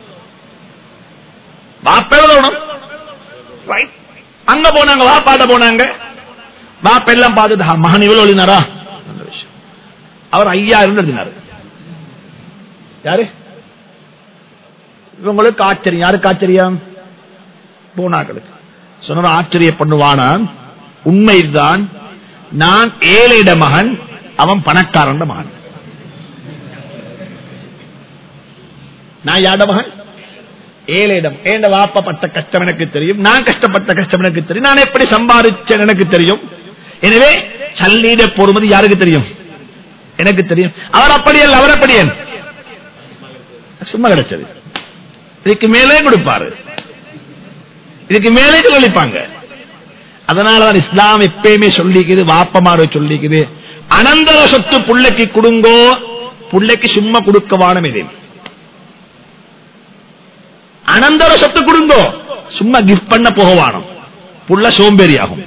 வாப்ப எழுதணும் Right. அங்க போனாங்க வாப்பாட்ட போனாங்க வாப்ப எல்லாம் பார்த்துட்டு "ஆ, மகன் இவ்வளவு எழுதினாரா நல்ல விஷயம். அவர் ஐயாயிரம் எழுதினாரு யாரு இவங்களுக்கு ஆச்சரியம் யாருக்கு ஆச்சரியம் போனாக்களுக்கு சொன்ன ஆச்சரியம் பண்ணுவானா உண்மைதான் நான் ஏழையிட மகன் அவன் பணக்காரன் மகன் நான் யாட மகன் ஏழையிடம் ஏண்ட வாப்பப்பட்ட கஷ்டம் எனக்கு தெரியும் நான் கஷ்டப்பட்ட கஷ்டம் எனக்கு தெரியும் நான் எப்படி சம்பாதிச்சேன் எனக்கு தெரியும் எனவே சல்லீட பொறுமதி யாருக்கு தெரியும் எனக்கு தெரியும் அவர் அப்படி அல்ல அவர் அப்படி அல்ல. சும்மா கிடைச்சது இதுக்கு மேலே கொடுப்பாரு இதுக்கு மேலே சொல்லிப்பாங்க அதனாலதான் இஸ்லாம் எப்பயுமே சொல்லிக்குது வாப்பமாறு சொல்லிக்குது அனந்தர சொத்து புள்ளைக்கு கொடுங்கோ புள்ளைக்கு சும்மா கொடுக்க வானம் இது அனந்தர சொத்து கொடுங்கோ சும்மா கிஃப்ட் பண்ண போக வானம் புள்ள சோம்பேறி ஆகும்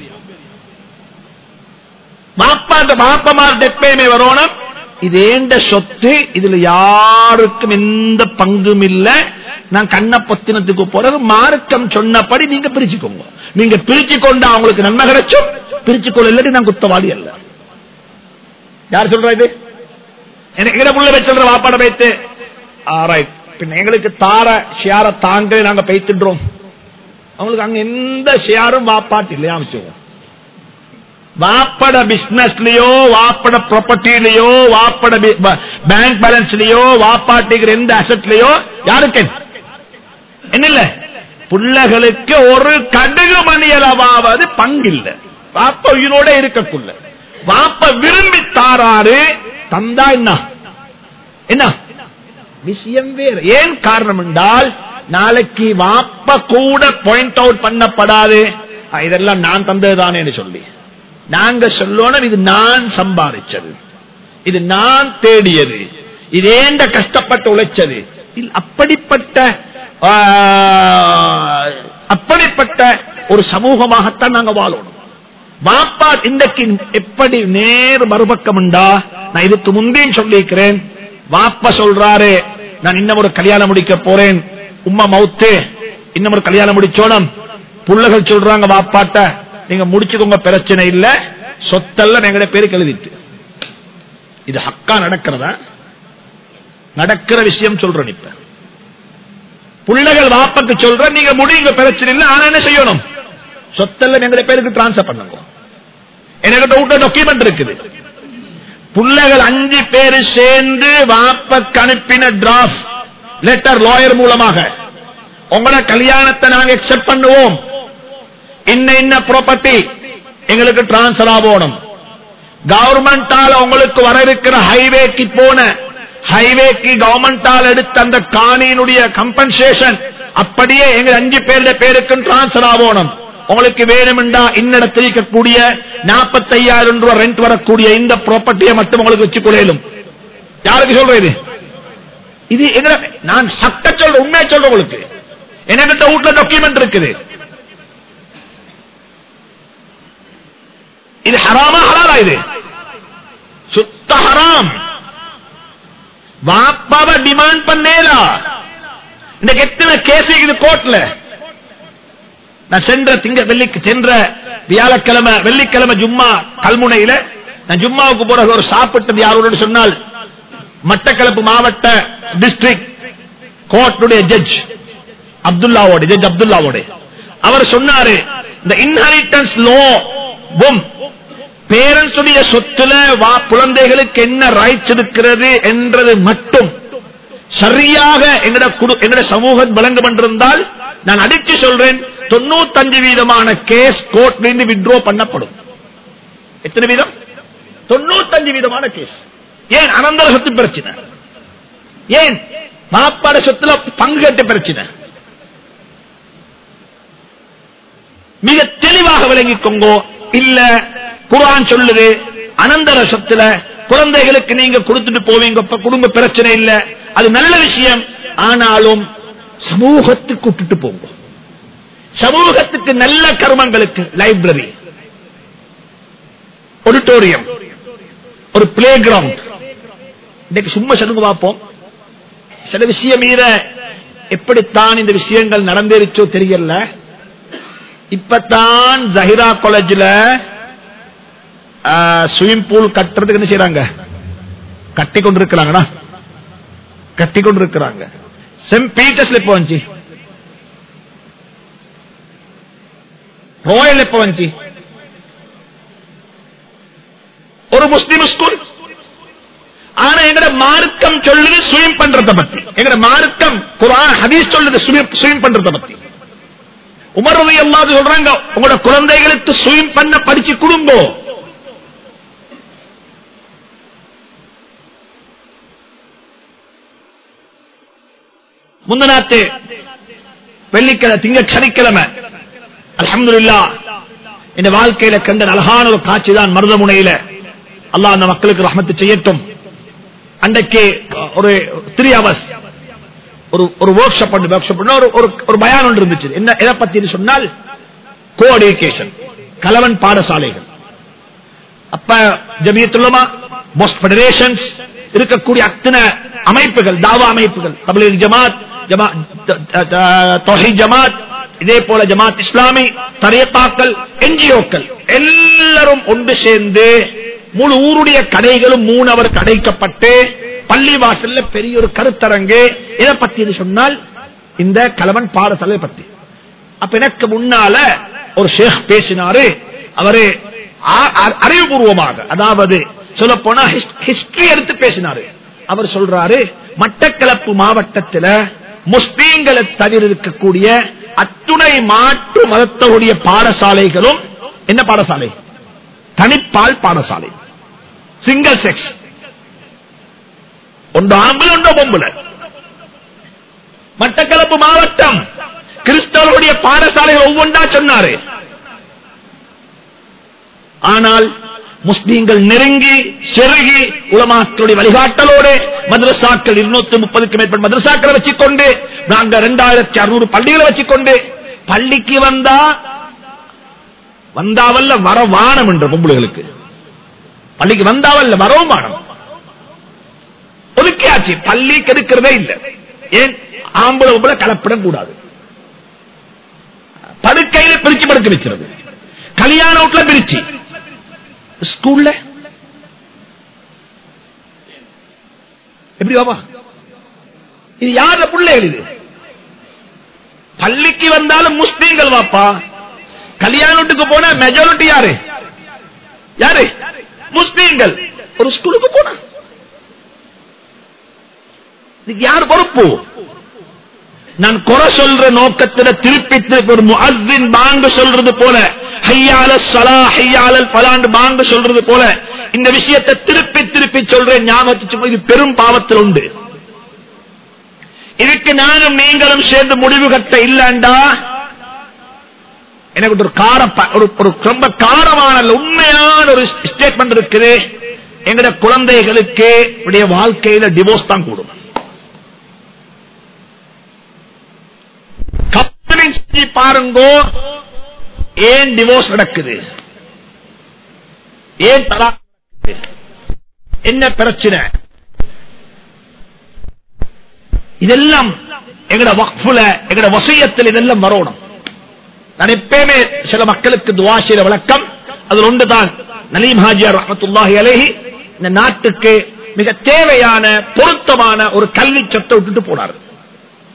மாப்பாண்ட மாப்பமார் எப்பயுமே வரணும் இது ஏண்ட சொத்து இதுல யாருக்கும் எந்த பங்கும் இல்ல நான் கண்ண பத்தினத்துக்கு போறது மார்க்கம் சொன்னபடி நீங்க பிரிச்சுக்கோங்க நீங்க பிரிச்சு கொண்டா அவங்களுக்கு நன்மை கிடைச்சும் பிரிச்சு கொள்ள இல்லாட்டி நான் குத்தவாளி அல்ல யார் சொல்ற இது எனக்கு இட புள்ள வச்சு சொல்ற வாப்பாட வைத்து ஆராய்ட் பின்ன எங்களுக்கு தார ஷியார தாங்க நாங்க பைத்துடுறோம் அவங்களுக்கு அங்க எந்த ஷியாரும் வாப்பாட்டு இல்லையா அமைச்சுவோம் வாப்பட பிசினஸ்லயோ வாப்பட ப்ராப்பர்ட்டிலயோ வாப்பட பேங்க் பேலன்ஸ்லயோ வாப்பாட்டிக்கிற எந்த அசட்லயோ யாருக்கு என்ன இல்ல பிள்ளைகளுக்கு ஒரு கடுகு மணியளவாவது பங்கில்லை வாப்ப உயிரோட இருக்கக்குள்ள வாப்ப விரும்பி தாராரு தந்தா என்ன என்ன விஷயம் வேறு ஏன் காரணம் என்றால் நாளைக்கு வாப்ப கூட பாயிண்ட் அவுட் பண்ணப்படாது "ஆ, இதெல்லாம் நான் தந்ததுதானே சொல்லி நாங்க சொல்லணும் இது நான் சம்பாதிச்சது இது நான் தேடியது இது ஏண்ட கஷ்டப்பட்டு உழைச்சது இல்ல, அப்படிப்பட்ட ஆ, அப்படிப்பட்ட ஒரு சமூகமாகத்தான் நாங்க வாழணும் வாப்பா இன்றைக்கு எப்படி நேர் மறுபக்கம் உண்டா நான் இதுக்கு முந்தையும் சொல்லியிருக்கிறேன் வாப்பா சொல்றாரு நான் இன்னும் ஒரு கல்யாணம் முடிக்க போறேன் உம்மா மவுத்து இன்னும் ஒரு கல்யாணம் முடிச்சோனம் புள்ளகள் சொல்றாங்க வாப்பாட்ட நீங்க முடிச்சுக்கோங்க பிரச்சனை இல்ல சொத்தெல்லாம் எங்களுடைய பேருக்கு எழுதிட்டு இது ஹக்கா நடக்கிறதா நடக்கிற விஷயம் சொல்றேன் இப்ப புள்ளைகள் வாப்பக்கு சொல்ற நீங்க முடியுங்க பிரச்சனை இல்ல ஆனா என்ன செய்யணும் சொத்தெல்லாம் எங்களுடைய பேருக்கு டிரான்ஸ்பர் பண்ணுங்க எனக்கு விட்ட டாக்குமெண்ட் இருக்குது புள்ளைகள் அஞ்சு பேரு சேர்ந்து வாப்பக்கு அனுப்பின டிராஃப்ட் லெட்டர் லாயர் மூலமாக உங்களோட கல்யாணத்தை நாங்க எக்ஸெப்ட் பண்ணுவோம் இன்ன இன்ன ப்ராப்பர்ட்டி எங்களுக்கு டிரான்ஸ்பர் ஆகணும் கவர்மெண்டால உங்களுக்கு வர இருக்கிற ஹைவேக்கு போன ஹைவேக்கு கவர்மெண்டால் எடுத்த அந்த காணியினுடைய கம்பன்சேஷன் அப்படியே எங்க அஞ்சு பேருடைய பேருக்கும் டிரான்ஸ்பர் ஆகணும் உங்களுக்கு வேணுமெண்டா இன்னிடத்தில் இருக்கக்கூடிய நாற்பத்தையாயிரம் ரூபாய் ரெண்ட் வரக்கூடிய இந்த ப்ராப்பர்ட்டியை மட்டும் உங்களுக்கு வச்சு கொள்ளையிலும் யாருக்கு சொல்றது இது எங்க நான் சட்ட சொல்ற உண்மையை சொல்றேன் உங்களுக்கு என்கிட்ட வீட்டுல டாக்குமெண்ட் இருக்குது இது ஹராமா ஹலாலா இது சுத்த ஹராம் வாப்பாவை டிமாண்ட் பண்ணேலா இன்னைக்கு எத்தனை கேஸ் இருக்குது கோர்ட்ல நான் சென்ற திங்க வெள்ளிக்கு சென்ற வியாழக்கிழமை வெள்ளிக்கிழமை ஜும்மா கல்முனையில நான் ஜும்மாவுக்கு போற ஒரு சாப்பிட்டது யாரோட சொன்னால் மட்டக்களப்பு மாவட்ட டிஸ்ட்ரிக்ட் கோர்ட்டுடைய ஜட்ஜ் அப்துல்லாவோட ஜட்ஜ் அப்துல்லாவோட அவர் சொன்னாரு இந்த இன்ஹெரிட்டன்ஸ் லோ பேரண்ட்ஸுடைய சொத்துல வா குழந்தைகளுக்கு என்ன ரைட்ஸ் இருக்கிறது என்றது மட்டும் சரியாக எங்கட குடு- எங்கட சமூகம் வழங்க பண்டிருந்தால் நான் அடிச்சு சொல்றேன் தொண்ணூத்தஞ்சு வீதமான கேஸ் கோர்ட்ல இருந்து வித்ரோ பண்ணப்படும் எத்தனை வீதம் தொண்ணூத்தஞ்சு வீதமான கேஸ் ஏன் அனந்தர சொத்து பிரச்சனை ஏன் மாப்பாட சொத்துல பங்கு கட்ட பிரச்சனை மிக தெளிவாக விளங்கிக்கோங்கோ இல்ல குரான் சொல்லுது அனந்தர சொத்துல குழந்தைகளுக்கு நீங்க கொடுத்துட்டு போவீங்க இப்ப குடும்ப பிரச்சனை இல்ல அது நல்ல விஷயம் ஆனாலும் சமூகத்துக்கு விட்டுட்டு போங்க சமூகத்துக்கு நல்ல கர்மங்களுக்கு லைப்ரரி ஆடிட்டோரியம் ஒரு பிளே கிரவுண்ட் இன்னைக்கு சும்மா சொல்லுங்க பார்ப்போம் சில விஷயம் மீற எப்படித்தான் இந்த விஷயங்கள் நடந்தேறிச்சோ தெரியல இப்பதான் ஜஹிரா காலேஜ்ல ஸ்விமிங் பூல் கட்டுறதுக்கு என்ன செய்யறாங்க கட்டி கொண்டு இருக்கிறாங்கடா கட்டி கொண்டு இருக்கிறாங்க சென்ட் பீட்டர்ஸ்ல எப்போ வந்துச்சு ரோயல் எப்போ வந்துச்சு ஒரு முஸ்லிம் ஸ்கூல் ஆனா எங்கட மார்க்கம் சொல்லுது ஸ்விம் பண்றத பத்தி எங்கட மார்க்கம் குரான் ஹதீஸ் சொல்லுது ஸ்விம் பண்றத பத்தி உமரவை எல்லாரும் சொல்றாங்க உங்களோட குழந்தைகளுக்கு ஸ்விம் பண்ண படிச்சு கொடுங்கோ முந்தநாத்து வெள்ளிக்கிழமை திங்க சனிக்கிழமை அலமதுல்லா இந்த வாழ்க்கையில கண்ட அழகான ஒரு காட்சி தான் மருதமுனையில அல்லாஹ் அந்த மக்களுக்கு ரஹமத்து செய்யட்டும் அன்றைக்கு ஒரு த்ரீ ஹவர்ஸ் ஒரு ஒரு ஒர்க் ஷாப் ஒர்க் ஷாப் ஒரு ஒரு- ஒரு பயான் ஒன்று இருந்துச்சு என்ன எதை பத்தி சொன்னால் கோ எஜுகேஷன் கலவன் பாடசாலைகள் அப்ப ஜமியத்துலமா மோஸ்ட் பெடரேஷன்ஸ் இருக்கக்கூடிய அத்தனை அமைப்புகள் தாவா அமைப்புகள் தபலீக் ஜமாத் ஜமா- த- த- த- தௌஹீத் ஜமாத் இதே போல ஜமாத் இஸ்லாமி தரியத்தாக்கள் என்ஜிஓக்கள் எல்லாரும் ஒன்று சேர்ந்து முழு ஊருடைய கடைகளும் மூணு அவர் கடைக்கப்பட்டு பள்ளி வாசல்ல பெரிய ஒரு கருத்தரங்கு இதை பத்தி சொன்னால் இந்த கலவன் பாடசாலை பத்தி அப்ப எனக்கு முன்னால ஒரு ஷேக் பேசினாரு அவரு ஆ- அ- அறிவுபூர்வமாக அதாவது சொல்ல போனா ஹிஸ்டரி எடுத்து பேசினாரு அவர் சொல்றாரு மட்டக்களப்பு மாவட்டத்துல முஸ்லீம்களை தவிர இருக்கக்கூடிய அத்துணை மாற்று மதத்தவுடைய பாடசாலைகளும் என்ன பாடசாலை தனிப்பால் பாடசாலை சிங்கிள் செக்ஸ் ஒன்று ஆம்பளை ஒன்று பொம்பளை மட்டக்களப்பு மாவட்டம் கிறிஸ்தவர்களுடைய பாடசாலைகள் ஒவ்வொன்றா சொன்னாரு ஆனால் முஸ்லீம்கள் நெருங்கி செருகி உலமாக்களுடைய வழிகாட்டலோடு மதரசாக்கள் இருநூத்தி முப்பதுக்கு மேற்பட்ட மதரசாக்களை வச்சுக்கொண்டு நாங்க இரண்டாயிரத்தி அறுநூறு பள்ளிகளை வச்சுக்கொண்டு பள்ளிக்கு வந்தா வந்தாவல்ல வர வானம் என்ற பொம்பளைகளுக்கு பள்ளிக்கு வந்தாவல்ல வரவும் வானம் ஒதுக்கியாச்சு பள்ளி கெடுக்கிறதே இல்லை ஏன் ஆம்பளை பொம்பளை கலப்பிடம் கூடாது படுக்கையில பிரிச்சு படுக்க வச்சிருது கல்யாண வீட்டுல பிரிச்சு ஸ்கூல்ல எப்படி பாப்பா இது யார பிள்ளைகள் இது பள்ளிக்கு வந்தாலும் முஸ்லீம்கள் வாப்பா கல்யாண வீட்டுக்கு போன மெஜாரிட்டி யாரு யாரு முஸ்லீம்கள் ஒரு ஸ்கூலுக்கு போன இதுக்கு யார் பொறுப்பு நான் குறை சொல்ற நோக்கத்துல திருப்பி திருப்பி ஒரு முஅஸ்ஸின் பாங்கு சொல்றது போல ஹையால சலா ஹையால பலாண்டு பாங்கு சொல்றது போல இந்த விஷயத்தை திருப்பி திருப்பி சொல்றேன் ஞாபகத்து இது பெரும் பாவத்தில் உண்டு இதுக்கு நானும் நீங்களும் சேர்ந்து முடிவு கட்ட இல்லண்டா எனக்கு ஒரு கார ஒரு ஒரு ரொம்ப காரமான உண்மையான ஒரு ஸ்டேட்மெண்ட் இருக்குது எங்கட குழந்தைகளுக்கு உடைய வாழ்க்கையில டிவோர்ஸ் தான் கூடும் கம்பெனி செஞ்சு பாருங்கோ ஏன் டிவோர்ஸ் நடக்குது ஏன் தலா என்ன பிரச்சனை இதெல்லாம் எங்கட வக்ஃபுல எங்கட வசியத்தில் இதெல்லாம் வரணும் நான் எப்பயுமே சில மக்களுக்கு துவா செய்த வழக்கம் அது ஒன்றுதான் நலீம் ஹாஜியார் ரஹமத்துல்லாஹி அலேஹி இந்த நாட்டுக்கு மிக தேவையான பொருத்தமான ஒரு கல்வி சத்தை விட்டுட்டு போனார்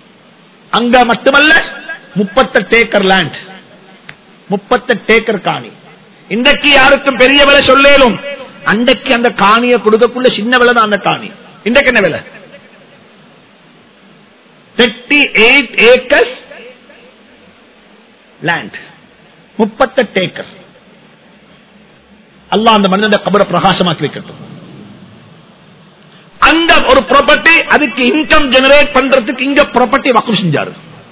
அங்க மட்டுமல்ல முப்பத்தெட்டு ஏக்கர் லேண்ட் முப்பத்தெட்டு ஏக்கர் காணி இன்றைக்கு யாருக்கும் பெரிய விலை சொல்லேலும் அன்றைக்கு அந்த காணியை கொடுக்கக்குள்ள சின்ன விலை தான் அந்த காணி இன்றைக்கு என்ன விலை தேர்ட்டி எயிட் ஏக்கர்ஸ் லேண்ட் முப்பத்தெட்டு ஏக்கர் அல்லாஹ் அந்த மனிதன் கபரை பிரகாசமாக்கி வைக்கட்டும் அந்த ஒரு ப்ராப்பர்ட்டி அதுக்கு இன்கம் ஜெனரேட் பண்றதுக்கு இங்க ப்ராப்பர்ட்டி வக்கம் செஞ்சாரு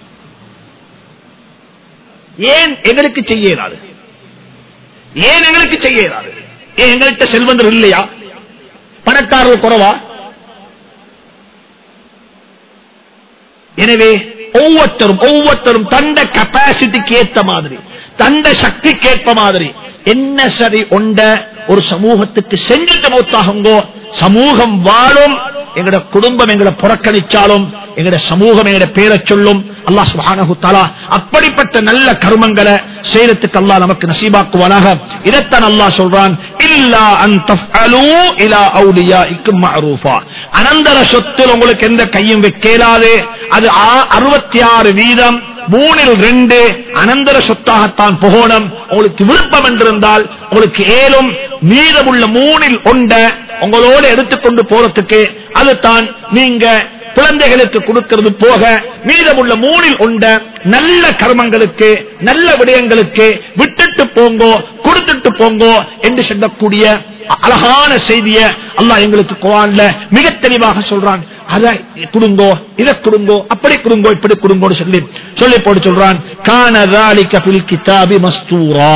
ஏன் எங்களுக்கு செய்ய இயலாது ஏன் எங்களுக்கு செய்ய இயலாது ஏன் எங்கள்கிட்ட செல்வந்தர் இல்லையா பணக்காரர்கள் குறவா எனவே ஒவ்வொருத்தரும் ஒவ்வொருத்தரும் தண்ட கெப்பாசிட்டிக்கு ஏத்த மாதிரி தண்ட சக்திக்கு ஏற்ப மாதிரி என்ன சரி ஒண்ட ஒரு சமூகத்துக்கு செஞ்சுட்டு மௌத்தாகுங்கோ சமூகம் வாழும் எங்கட குடும்பம் எங்களை புறக்கணிச்சாலும் எங்கட சமூகம் எங்கட பேரை சொல்லும் அல்லாஹ் சுப்ஹானஹு தஆலா அப்படிப்பட்ட நல்ல கர்மங்களை செய்யறதுக்கு அல்லாஹ் நமக்கு நசீபாக்குவானாக இதைத்தான் அல்லாஹ் சொல்றான் இல்லா அன் தஃஅலூ இலா அவுலியாஇக்கும் மஅரூஃபா அனந்தர சொத்தில் உங்களுக்கு எந்த கையும் வைக்கலாது அது அறுபத்தி ஆறு வீதம் மூணில் ரெண்டு அனந்தர சொத்தாகத்தான் புகோணம் உங்களுக்கு விருப்பம் என்றிருந்தால் உங்களுக்கு ஏலும் மீதமுள்ள மூணில் ஒண்ட உங்களோட எடுத்துக்கொண்டு போறதுக்கு அதுதான் நீங்க குழந்தைகளுக்கு கொடுக்கிறது போக மீதமுள்ள மூணில் உண்ட நல்ல கர்மங்களுக்கு நல்ல விடயங்களுக்கு விட்டுட்டு போங்கோ கொடுத்துட்டு போங்கோ என்று சொல்லக்கூடிய அழகான செய்திய அல்லாஹ் எங்களுக்கு குரான்ல மிக தெளிவாக சொல்றான் அதை கொடுங்கோ இதை கொடுங்கோ அப்படி கொடுங்கோ இப்படி கொடுங்கோன்னு சொல்லி சொல்லி போட்டு சொல்றான் கானதாலிக பில் கிதாபி மஸ்தூரா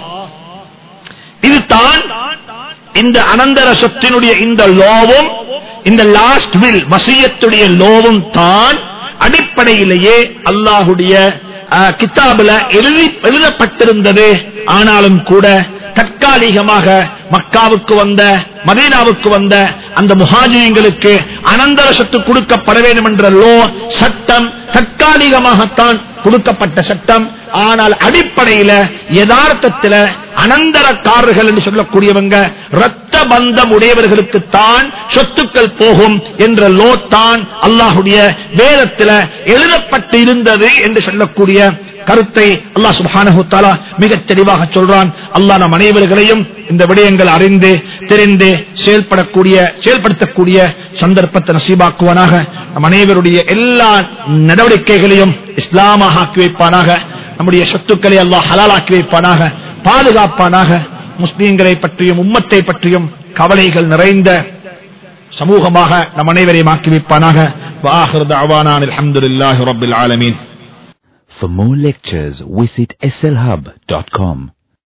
இதுதான் இந்த அனந்தர சொத்தினுடைய இந்த லோவும் இந்த லாஸ்ட் வில் வசியத்துடைய லோவும் தான் அடிப்படையிலேயே அல்லாஹுடைய கித்தாபுல எழுதி எழுதப்பட்டிருந்தது ஆனாலும் கூட தற்காலிகமாக மக்காவுக்கு வந்த மதீனாவுக்கு வந்த அந்த முஹாஜிங்களுக்கு அனந்தர சொத்து கொடுக்கப்பட வேண்டும் என்ற லோ சட்டம் தற்காலிகமாகத்தான் கொடுக்கப்பட்ட சட்டம் ஆனால் அடிப்படையில யதார்த்தத்தில் அனந்தரக்காரர்கள் என்று சொல்லக்கூடியவங்க ரத்த பந்தம் உடையவர்களுக்கு தான் சொத்துக்கள் போகும் என்ற லோ தான் அல்லாஹுடைய வேதத்தில் எழுதப்பட்டு இருந்தது என்று சொல்லக்கூடிய கருத்தை அல்லாஹ் சுபானு தாலா மிக தெளிவாக சொல்றான் அல்லாஹ் நம் அனைவர்களையும் இந்த விடயங்கள் அறிந்து தெரிந்து செயல்படக்கூடிய செயல்படுத்தக்கூடிய சந்தர்ப்பத்தை நசீபாக்குவானாக நம் அனைவருடைய எல்லா நடவடிக்கைகளையும் இஸ்லாமாக ஆக்கி வைப்பானாக நம்முடைய சொத்துக்களை அல்லாஹ் ஹலாலாக்கி வைப்பானாக பாதுகாப்பானாக முஸ்லீம்களை பற்றியும் உம்மத்தை பற்றியும் கவலைகள் நிறைந்த சமூகமாக நம் அனைவரையும் ஆக்கி வைப்பானாக அல்ஹம்துலில்லாஹி ரப்பில் ஆலமீன் For more lectures, visit slhub.com.